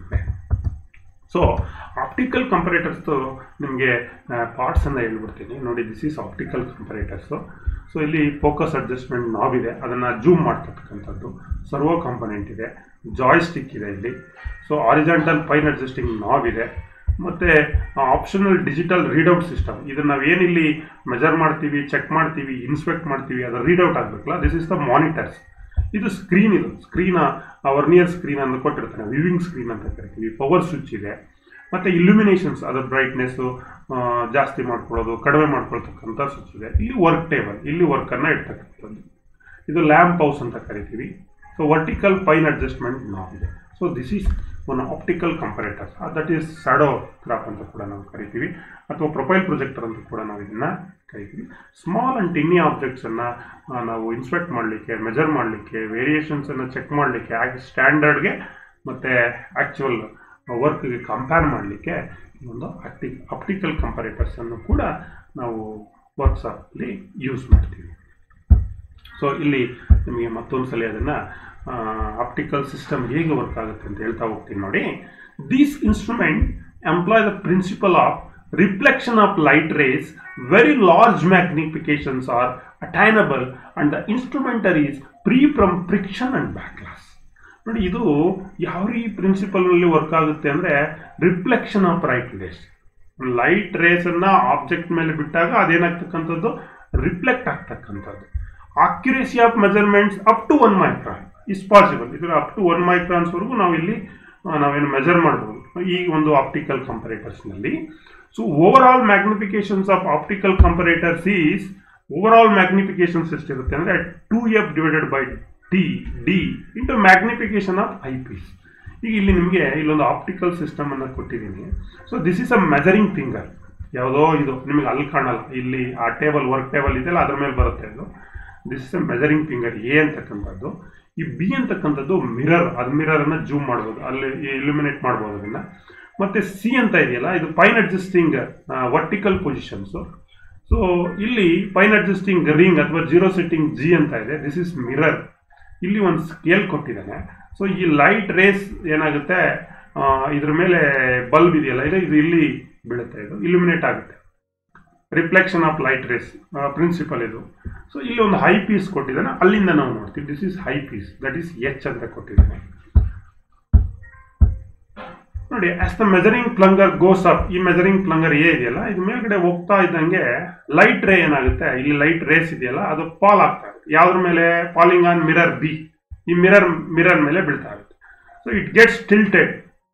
ಸೊ ಆಪ್ಟಿಕಲ್ ಕಂಪರೇಟರ್ಸ್ ನಿಮಗೆ ಪಾರ್ಟ್ಸ್ ಅನ್ನ ಹೇಳ್ಬಿಡ್ತೀನಿ ನೋಡಿ this is optical comparators so ಇಲ್ಲಿ ಫೋಕಸ್ ಅಡ್ಜಸ್ಟ್ಮೆಂಟ್ ನಾಬ್ ಇದೆ ಅದನ್ನ ಜೂಮ್ ಮಾಡ್ತಕ್ಕಂಥದ್ದು ಸರ್ವೋ ಕಾಂಪೊನೆಂಟ್ ಇದೆ ಜಾಯ್ಸ್ಟಿಕ್ ಇದೆ ಇಲ್ಲಿ so horizontal fine adjusting knob ಇದೆ ಮತ್ತೆ ಆಪ್ಷನಲ್ ಡಿಜಿಟಲ್ ರೀಡೌಟ್ ಸಿಸ್ಟಮ್ ಇದನ್ನ ನಾವೇನಿಲ್ಲಿ ಮೆಜರ್ ಮಾಡ್ತೀವಿ ಚೆಕ್ ಮಾಡ್ತೀವಿ ಇನ್ಸ್ಪೆಕ್ಟ್ ಮಾಡ್ತೀವಿ ಅದು ರೀಡೌಟ್ ಆಗಬೇಕಲ್ಲ ದಿಸ್ ಇಸ್ ದ ಮಾನಿಟರ್ಸ್ ಇದು ಸ್ಕ್ರೀನ್ ಇದು ಸ್ಕ್ರೀನ್ ವರ್ನಿಯರ್ ಸ್ಕ್ರೀನ್ ಅನ್ನು ಕೊಟ್ಟಿರ್ತಾನೆ ವಿವಿಂಗ್ ಸ್ಕ್ರೀನ್ ಅಂತ ಕರಿತೀವಿ ಪವರ್ ಸ್ವಿಚ್ ಇದೆ ಮತ್ತೆ ಇಲ್ಯುಮಿನೇಷನ್ಸ್ ಅದರ ಬ್ರೈಟ್ನೆಸ್ ಜಾಸ್ತಿ ಮಾಡ್ಕೊಳ್ಳೋದು ಕಡಿಮೆ ಮಾಡ್ಕೊಳ್ತಕ್ಕಂಥ ಸ್ವಿಚ್ ಇದೆ ಇಲ್ಲಿ ವರ್ಕ್ ಟೇಬಲ್ ಇಲ್ಲಿ ವರ್ಕ್ ಅನ್ನ ಇಡ್ತಕ್ಕಂಥದ್ದು ಇದು ಲ್ಯಾಂಪ್ ಹೌಸ್ ಅಂತ ಕರಿತೀವಿ so vertical pine adjustment knob ಇದೆ so this is one optical comparator that is shadowgraph ಅಂತ ಕೂಡ ನಾವು ಕರಿತೀವಿ ಅಥವಾ ಪ್ರೊಫೈಲ್ ಪ್ರೊಜೆಕ್ಟರ್ ಅಂತ ಕೂಡ ನಾವು ಇದನ್ನ ಕರಿತೀವಿ ಸ್ಮಾಲ್ ಅಂಡ್ ಟಿನ್ನಿ ಆಬ್ಜೆಕ್ಟ್ಸ್ ಅನ್ನ ಆ, ನಾವು ಇನ್ಸ್ಪೆಕ್ಟ್ ಮಾಡಲಿಕ್ಕೆ ಮೆಜರ್ ಮಾಡಲಿಕ್ಕೆ ವೇರಿಯೇಷನ್ಸ್ ಅನ್ನ ಚೆಕ್ ಮಾಡಲಿಕ್ಕೆ ಸ್ಟ್ಯಾಂಡರ್ಡ್ಗೆ ಮತ್ತೆ ಆಕ್ಚುಯಲ್ ವರ್ಕ್ಗೆ ಕಂಪೇರ್ ಮಾಡಲಿಕ್ಕೆ ಒಂದು ಆಪ್ಟಿ ಆಪ್ಟಿಕಲ್ ಕಂಪರೇಟರ್ಸ್ ಅನ್ನು ಕೂಡ ನಾವು ವರ್ಕ್ಶಾಪಲ್ಲಿ ಯೂಸ್ ಮಾಡ್ತೀವಿ ಸೊ ಇಲ್ಲಿ ನಿಮಗೆ ಮತ್ತೊಂದು ಸಲ ಅದನ್ನು ಆಪ್ಟಿಕಲ್ ಸಿಸ್ಟಮ್ ಹೇಗೆ ವರ್ಕ್ ಆಗುತ್ತೆ ಅಂತ ಹೇಳ್ತಾ ಹೋಗ್ತೀನಿ ನೋಡಿ this instrument employ the principle of reflection of light rays very large magnifications are attainable and the instrument is free from friction and backlash ನೋಡಿ ಇದು ಯಾವ ರೀ ಪ್ರಿನ್ಸಿಪಲ್ನಲ್ಲಿ ವರ್ಕ್ ಆಗುತ್ತೆ ಅಂದರೆ reflection of light rays light rays ಅನ್ನ ಆಬ್ಜೆಕ್ಟ್ ಮೇಲೆ ಬಿಟ್ಟಾಗ ಅದೇನಾಗ್ತಕ್ಕಂಥದ್ದು ರಿಫ್ಲೆಕ್ಟ್ ಆಗ್ತಕ್ಕಂಥದ್ದು accuracy of measurements up to one micron is possible ಇದರ ಅಪ್ ಟು ಒನ್ ಮೈಕ್ರಾನ್ಸ್ವರೆಗೂ ನಾವು ಇಲ್ಲಿ ಆ, ನಾವೇನು ಮೆಜರ್ ಮಾಡ್ಬೋದು ಈ ಒಂದು ಆಪ್ಟಿಕಲ್ ಕಂಪರೇಟರ್ಸ್ನಲ್ಲಿ so overall magnifications of optical comparators is overall magnifications ಎಷ್ಟಿರುತ್ತೆ ಅಂದರೆ two F divided by T D into magnification of eyepiece ಈಗ ಇಲ್ಲಿ ನಿಮಗೆ ಇಲ್ಲೊಂದು ಆಪ್ಟಿಕಲ್ ಸಿಸ್ಟಮ್ ಅನ್ನು ಕೊಟ್ಟಿದ್ದೀನಿ so this is a measuring finger ಯಾವುದೋ ಇದು ನಿಮಗೆ ಅಲ್ಲಿ ಕಾಣಲ್ಲ ಇಲ್ಲಿ ಆ ಟೇಬಲ್ ವರ್ಕ್ ಟೇಬಲ್ ಇದೆಯಲ್ಲ ಅದ್ರ ಮೇಲೆ ಬರುತ್ತೆ ಇದು this is a measuring finger A ಅಂತಕ್ಕಂಥದ್ದು ಈ ಬಿ ಅಂತಕ್ಕಂಥದ್ದು ಮಿರರ್ ಅದು ಮಿರರನ್ನು ಜೂಮ್ ಮಾಡ್ಬೋದು ಅಲ್ಲಿ ಇಲ್ಯುಮಿನೇಟ್ ಮಾಡ್ಬೋದು ಅದನ್ನು ಮತ್ತೆ ಸಿ ಅಂತ ಇದೆಯಲ್ಲ ಇದು fine adjusting vertical positions so ಇಲ್ಲಿ ಪೈನ್ ಅಡ್ಜಸ್ಟಿಂಗ್ ರಿಂಗ್ ಅಥವಾ ಜೀರೋ ಸೆಟ್ಟಿಂಗ್ ಜಿ ಅಂತ ಇದೆ ದಿಸ್ ಇಸ್ ಮಿರರ್ ಇಲ್ಲಿ ಒಂದು ಸ್ಕೇಲ್ ಕೊಟ್ಟಿದ್ದಾನೆ ಸೊ ಈ ಲೈಟ್ ರೇಸ್ ಏನಾಗುತ್ತೆ ಆ, ಇದ್ರ ಮೇಲೆ ಬಲ್ಬ್ ಇದೆಯಲ್ಲ ಇದು ಇದು ಇಲ್ಲಿ ಬೀಳುತ್ತೆ ಇದು ಇಲ್ಯುಮಿನೇಟ್ ಆಗುತ್ತೆ reflection of light rays principle ಇದು ಸೊ ಇಲ್ಲಿ ಒಂದು ಹೈ ಪೀಸ್ ಕೊಟ್ಟಿದ್ದಾನೆ ಅಲ್ಲಿಂದ ನಾವು ನೋಡ್ತೀವಿ this is eyepiece that is H ಅಂತ ಕೊಟ್ಟಿದ್ದಾನೆ ನೋಡಿ as the measuring plunger goes up ಈ ಮೆಜರಿಂಗ್ ಪ್ಲಂಗರ್ ಏ ಇದೆಯಲ್ಲ ಇದು ಮೇಲ್ಗಡೆ ಹೋಗ್ತಾ ಇದ್ದಂಗೆ ಲೈಟ್ ರೇ ಏನಾಗುತ್ತೆ ಇಲ್ಲಿ ಲೈಟ್ ರೇಸ್ ಇದೆಯಲ್ಲ ಅದು ಪಾಲ್ ಆಗ್ತಾ ಇರುತ್ತೆ ಯಾವ್ದ್ರ ಮೇಲೆ ಪಾಲಿಂಗ್ ಆನ್ ಮಿರರ್ ಬಿ ಈ ಮಿರರ್ ಮಿರರ್ ಮೇಲೆ ಬೀಳ್ತಾ ಇರುತ್ತೆ so it gets tilted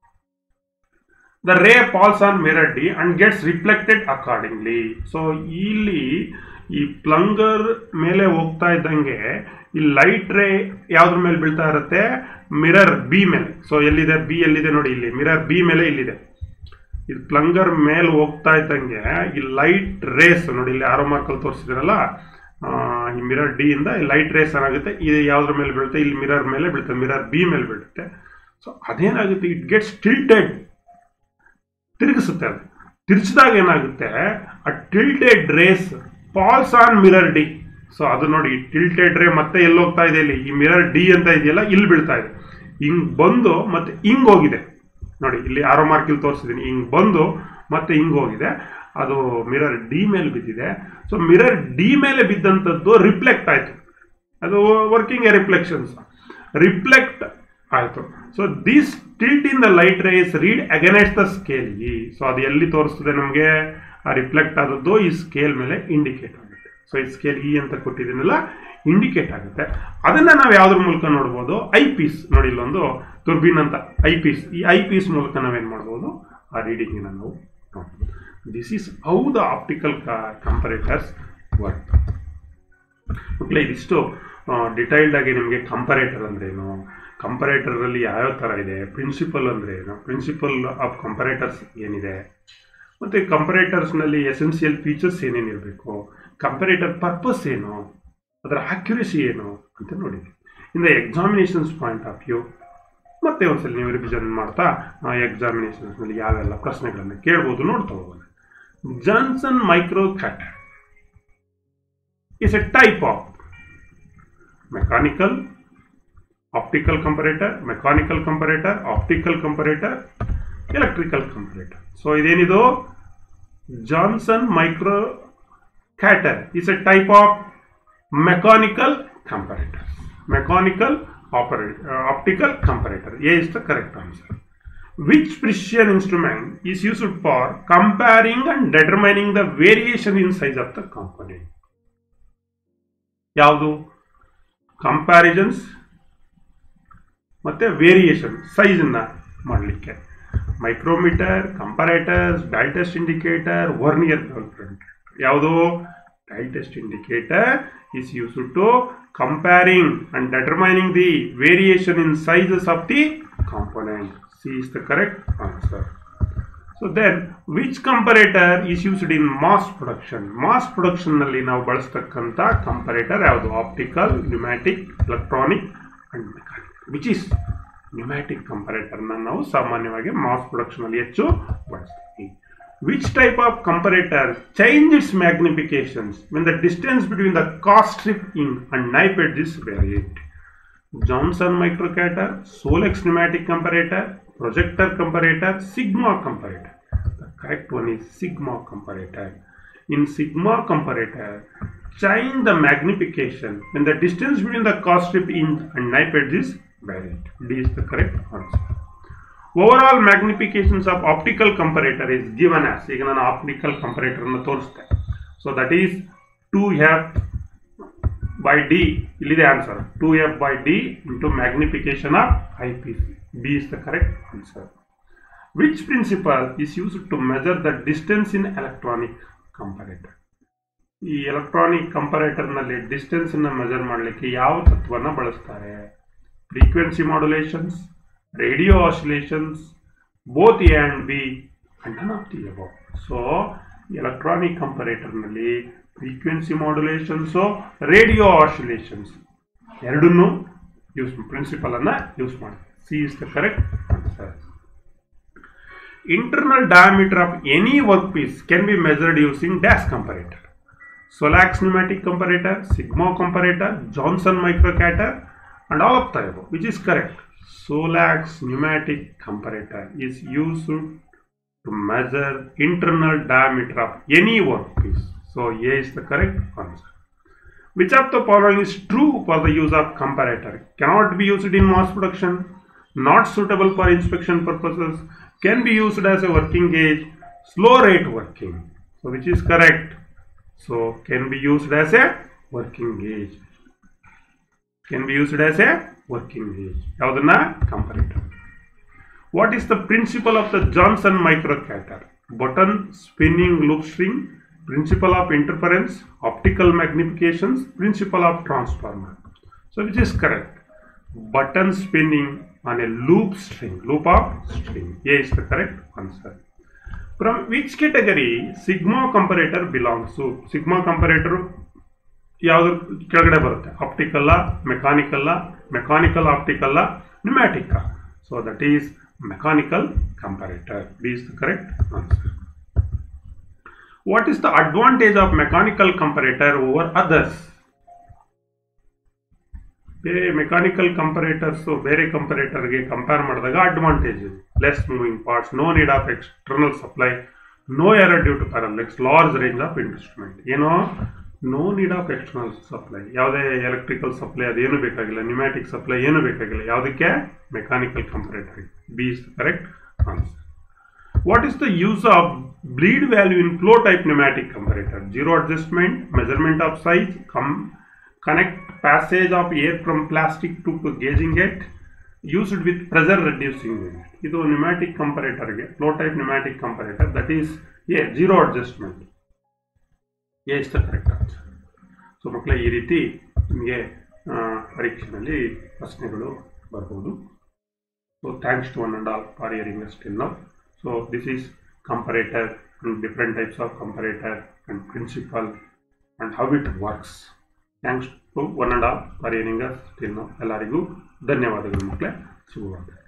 the ray falls on mirror D and gets reflected accordingly so ಇಲ್ಲಿ ಈ ಪ್ಲಂಗರ್ ಮೇಲೆ ಹೋಗ್ತಾ ಇದ್ದಂಗೆ ಈ ಲೈಟ್ ರೇ ಯಾವ್ದ್ರ ಮೇಲೆ ಬೀಳ್ತಾ ಇರುತ್ತೆ ಮಿರರ್ ಬಿ ಮೇಲೆ ಸೊ ಎಲ್ಲಿದೆ ಬಿ ಎಲ್ಲಿದೆ ನೋಡಿ ಇಲ್ಲಿ ಮಿರರ್ ಬಿ ಮೇಲೆ ಇಲ್ಲಿದೆ ಇದು ಪ್ಲಂಗರ್ ಮೇಲೆ ಹೋಗ್ತಾ ಇದ್ದಂಗೆ ಈ ಲೈಟ್ ರೇಸ್ ನೋಡಿ ಇಲ್ಲಿ ಆರೋ ಮಾರ್ಕಲ್ಲಿ ತೋರಿಸಿದ್ರಲ್ಲ ಈ ಮಿರರ್ ಡಿ ಇಂದ ಲೈಟ್ ರೇಸ್ ಏನಾಗುತ್ತೆ ಇದು ಯಾವ್ದ್ರ ಮೇಲೆ ಬೀಳುತ್ತೆ ಇಲ್ಲಿ ಮಿರರ್ ಮೇಲೆ ಬೀಳುತ್ತೆ ಮಿರರ್ ಬಿ ಮೇಲೆ ಬೀಳುತ್ತೆ ಸೊ ಅದೇನಾಗುತ್ತೆ ಇಟ್ ಗೆಟ್ಸ್ ಟಿಲ್ಟೆಡ್ ತಿರುಗಿಸುತ್ತೆ ಅದು ತಿರ್ಚಿದಾಗ ಏನಾಗುತ್ತೆ ಆ tilted rays falls on mirror D so ಅದು ನೋಡಿ ಟಿಲ್ಟೆಡ್ ರೇ ಮತ್ತೆ ಎಲ್ಲಿ ಹೋಗ್ತಾ ಇದೆ ಇಲ್ಲಿ ಈ ಮಿರರ್ ಡಿ ಅಂತ ಇದೆಯಲ್ಲ ಇಲ್ಲಿ ಬೀಳ್ತಾ ಇದೆ ಹಿಂಗ್ ಬಂದು ಮತ್ತೆ ಹಿಂಗ್ ಹೋಗಿದೆ ನೋಡಿ ಇಲ್ಲಿ ಆರೋ ಮಾರ್ಕಿಲ್ ತೋರಿಸಿದ್ದೀನಿ ಹಿಂಗ್ ಬಂದು ಮತ್ತೆ ಹಿಂಗ್ ಹೋಗಿದೆ ಅದು ಮಿರರ್ ಡಿ ಮೇಲೆ ಬಿದ್ದಿದೆ ಸೊ ಮಿರರ್ ಡಿ ಮೇಲೆ ಬಿದ್ದಂಥದ್ದು ರಿಫ್ಲೆಕ್ಟ್ ಆಯ್ತು ಅದು ವರ್ಕಿಂಗ್ ಎ ರಿಫ್ಲೆಕ್ಷನ್ಸ್ ರಿಫ್ಲೆಕ್ಟ್ ಆಯ್ತು so this tilt in the light rays read against the scale ಇ ಸೊ ಅದು ಎಲ್ಲಿ ತೋರಿಸ್ತದೆ ನಮಗೆ ಆ ರಿಫ್ಲೆಕ್ಟ್ ಆದದ್ದು ಈ ಸ್ಕೇಲ್ ಮೇಲೆ ಇಂಡಿಕೇಟ್ ಆಗುತ್ತೆ ಸೊ ಈ ಸ್ಕೇಲ್ ಇ ಅಂತ ಕೊಟ್ಟಿದ್ದೀನಲ್ಲ ಇಂಡಿಕೇಟ್ ಆಗುತ್ತೆ ಅದನ್ನ ನಾವು ಯಾವ್ದ್ರ ಮೂಲಕ ನೋಡ್ಬೋದು ಐ ಪೀಸ್ ನೋಡಿ ಇಲ್ಲೊಂದು ತುರ್ಬಿನ್ ಅಂತ ಐ ಪೀಸ್ ಈ ಐ ಪೀಸ್ ಮೂಲಕ ನಾವೇನ್ ಮಾಡ್ಬೋದು ಆ ರೀಡಿಂಗ್ ನಾವು ನೋಡ್ಬೋದು this is how the optical comparators work ಮಕ್ಕಳೇ ಇದಿಷ್ಟು ಡಿಟೈಲ್ಡ್ ಆಗಿ ನಿಮಗೆ ಕಂಪರೇಟರ್ ಅಂದ್ರೆ ಏನು ಕಂಪರೇಟರ್ ಅಲ್ಲಿ ಯಾವ್ಯಾವ ಥರ ಇದೆ ಪ್ರಿನ್ಸಿಪಲ್ ಅಂದ್ರೆ ಏನು ಪ್ರಿನ್ಸಿಪಲ್ ಆಫ್ ಕಂಪರೇಟರ್ಸ್ ಏನಿದೆ ಮತ್ತೆ ಕಂಪರೇಟರ್ಸ್ ನಲ್ಲಿ ಎಸೆನ್ಸಿಯಲ್ ಫೀಚರ್ಸ್ ಏನೇನಿರಬೇಕು ಕಂಪರೇಟರ್ ಪರ್ಪಸ್ ಏನು ಅದರ ಆಕ್ಯುರಸಿ ಏನು ಅಂತ ನೋಡಿ in the examinations point of view ಮತ್ತೆ ಒಂದ್ಸಲ ನೀವು ರಿವಿಷನ್ ಮಾಡ್ತಾ ಎಕ್ಸಾಮಿನೇಷನ್ಸ್ ನಲ್ಲಿ ಯಾವೆಲ್ಲ ಪ್ರಶ್ನೆಗಳನ್ನು ಕೇಳ್ಬೋದು ನೋಡ್ತಾ ಹೋಗೋಣ Johnson microcator is a type of mechanical optical comparator mechanical comparator optical comparator electrical comparator so ಇದೇನಿದು Johnson microcator is a type of mechanical comparator mechanical operator uh, optical comparator a is the correct answer which precision instrument is used for comparing and determining the variation in size of the component ಯಾವುದು ಕಂಪ್ಯಾರಿಸನ್ಸ್ ಮತ್ತೆ ವೇರಿಯೇಷನ್ ಸೈಜನ್ನ ಮಾಡಲಿಕ್ಕೆ micrometer comparators dial test indicator vernier ಯಾವುದು dial test indicator is used to comparing and determining the variation in sizes of the component. C is the correct answer. So then which comparator is used in mass production mass production ನಲ್ಲಿ ನಾವು ಬಳಸ್ತಕ್ಕಂಥ ಕಂಪರೇಟರ್ ಯಾವುದು optical pneumatic electronic and mechanic which is pneumatic ಕಂಪರೇಟರ್ನ ನಾವು ಸಾಮಾನ್ಯವಾಗಿ ಮಾಸ್ ಪ್ರೊಡಕ್ಷನ್ ಅಲ್ಲಿ ಹೆಚ್ಚು ಬಳಸ್ತೀವಿ which type of comparator change its magnifications when the distance between the cast strip in and knife at this variate Johnson microcator, Solex pneumatic comparator, projector comparator, Sigma comparator. The correct one is Sigma comparator. In Sigma comparator, change the magnification when the distance between the cos strip in and knife edge is varied. D is the correct answer. Overall magnifications of optical comparator is given as ಈಗ ನಾನು optical comparator ಅನ್ನು ತೋರಿಸ್ತೆ so that is two F by D ಇಲ್ಲಿದೆ answer two F by D into magnification of I P D is the correct answer which principle is use to measure the distance in electronic comparator ಈ ಎಲೆಕ್ಟ್ರಾನಿಕ್ ಕಂಪರೇಟರ್ನಲ್ಲಿ ಡಿಸ್ಟೆನ್ಸ್ ಅನ್ನ ಮೆಜರ್ ಮಾಡಲಿಕ್ಕೆ ಯಾವ ತತ್ವನ ಬಳಸ್ತಾರೆ frequency modulations radio oscillations both A and B and none of the above so electronic ಕಂಪರೇಟರ್ನಲ್ಲಿ ಫ್ರೀಕ್ವೆನ್ಸಿ ಮಾಡ್ಯುಲೇಷನ್ಸು ರೇಡಿಯೋ ಆಸಿಲೇಷನ್ಸ್ ಎರಡನ್ನೂ ಯೂಸ್ ಪ್ರಿನ್ಸಿಪಲ್ ಅನ್ನ ಯೂಸ್ ಮಾಡಿ C is the correct answer internal diameter of any workpiece can be measured using dash comparator. Solax pneumatic comparator, Sigma comparator, Johnson microcator, and all of the above, which is correct. Solax pneumatic comparator is used to measure internal diameter of any workpiece. So A is the correct answer. Which of the following is true for the use of comparator? Cannot be used in mass production, not suitable for inspection purposes, can be used as a working gauge, slow rate working. So which is correct? So can be used as a working gauge. Can be used as a working gauge. ಯಾವುದನ್ನ comparator. What is the principle of the Johnson microcator? Button spinning loop string, principle of interference, optical magnifications, principle of transformer. So which is correct? Button spinning on a loop string, loop of string. A is the correct answer. From which category sigma comparator belongs to? Sigma comparator ಯಾವ್ದು ಕೆಳಗಡೆ ಬರುತ್ತೆ ಆಪ್ಟಿಕಲ್ಲ ಮೆಕಾನಿಕಲ್ಲ ಮೆಕಾನಿಕಲ್ ಆಪ್ಟಿಕಲ್ಲ pneumatic so that is mechanical comparator B is the correct answer what is the advantage of mechanical comparator over others ಬೇರೆ ಮೆಕಾನಿಕಲ್ ಕಂಪರೇಟರ್ಸ್ ಬೇರೆ ಕಂಪರೇಟರ್ಗೆ ಕಂಪೇರ್ ಮಾಡಿದಾಗ advantage less moving parts no need of external supply no error due to parallax large range of investment ಏನೋ no need of external supply ಯಾವುದೇ ಎಲೆಕ್ಟ್ರಿಕಲ್ ಸಪ್ಲೈ ಅದೇನು ಬೇಕಾಗಿಲ್ಲ ನ್ಯೂಮ್ಯಾಟಿಕ್ ಸಪ್ಲೈ ಏನು ಬೇಕಾಗಿಲ್ಲ ಯಾವುದಕ್ಕೆ mechanical comparator B is the correct answer What is the use of bleed value in flow type pneumatic comparator? Zero adjustment, measurement of size, com- connect passage of air from plastic to gauging it, used with pressure reducing unit. ಇದು ನ್ಯೂಮ್ಯಾಟಿಕ್ ಕಂಪರೇಟರ್ಗೆ flow type pneumatic comparator that is A zero adjustment A is the correct answer so ಮಕ್ಕಳೇ ಈ ರೀತಿ ನಿಮಗೆ ಪರೀಕ್ಷೆಯಲ್ಲಿ ಪ್ರಶ್ನೆಗಳು ಬರ್ಬೋದು So thanks to one and all for hearing us till now. So this is comparator and different types of comparator and principle and how it works. Thanks to one and all for hearing us till now. ಎಲ್ಲರಿಗೂ ಧನ್ಯವಾದಗಳು ಮಕ್ಕಳೇ ಶುಭವಾಗಲಿ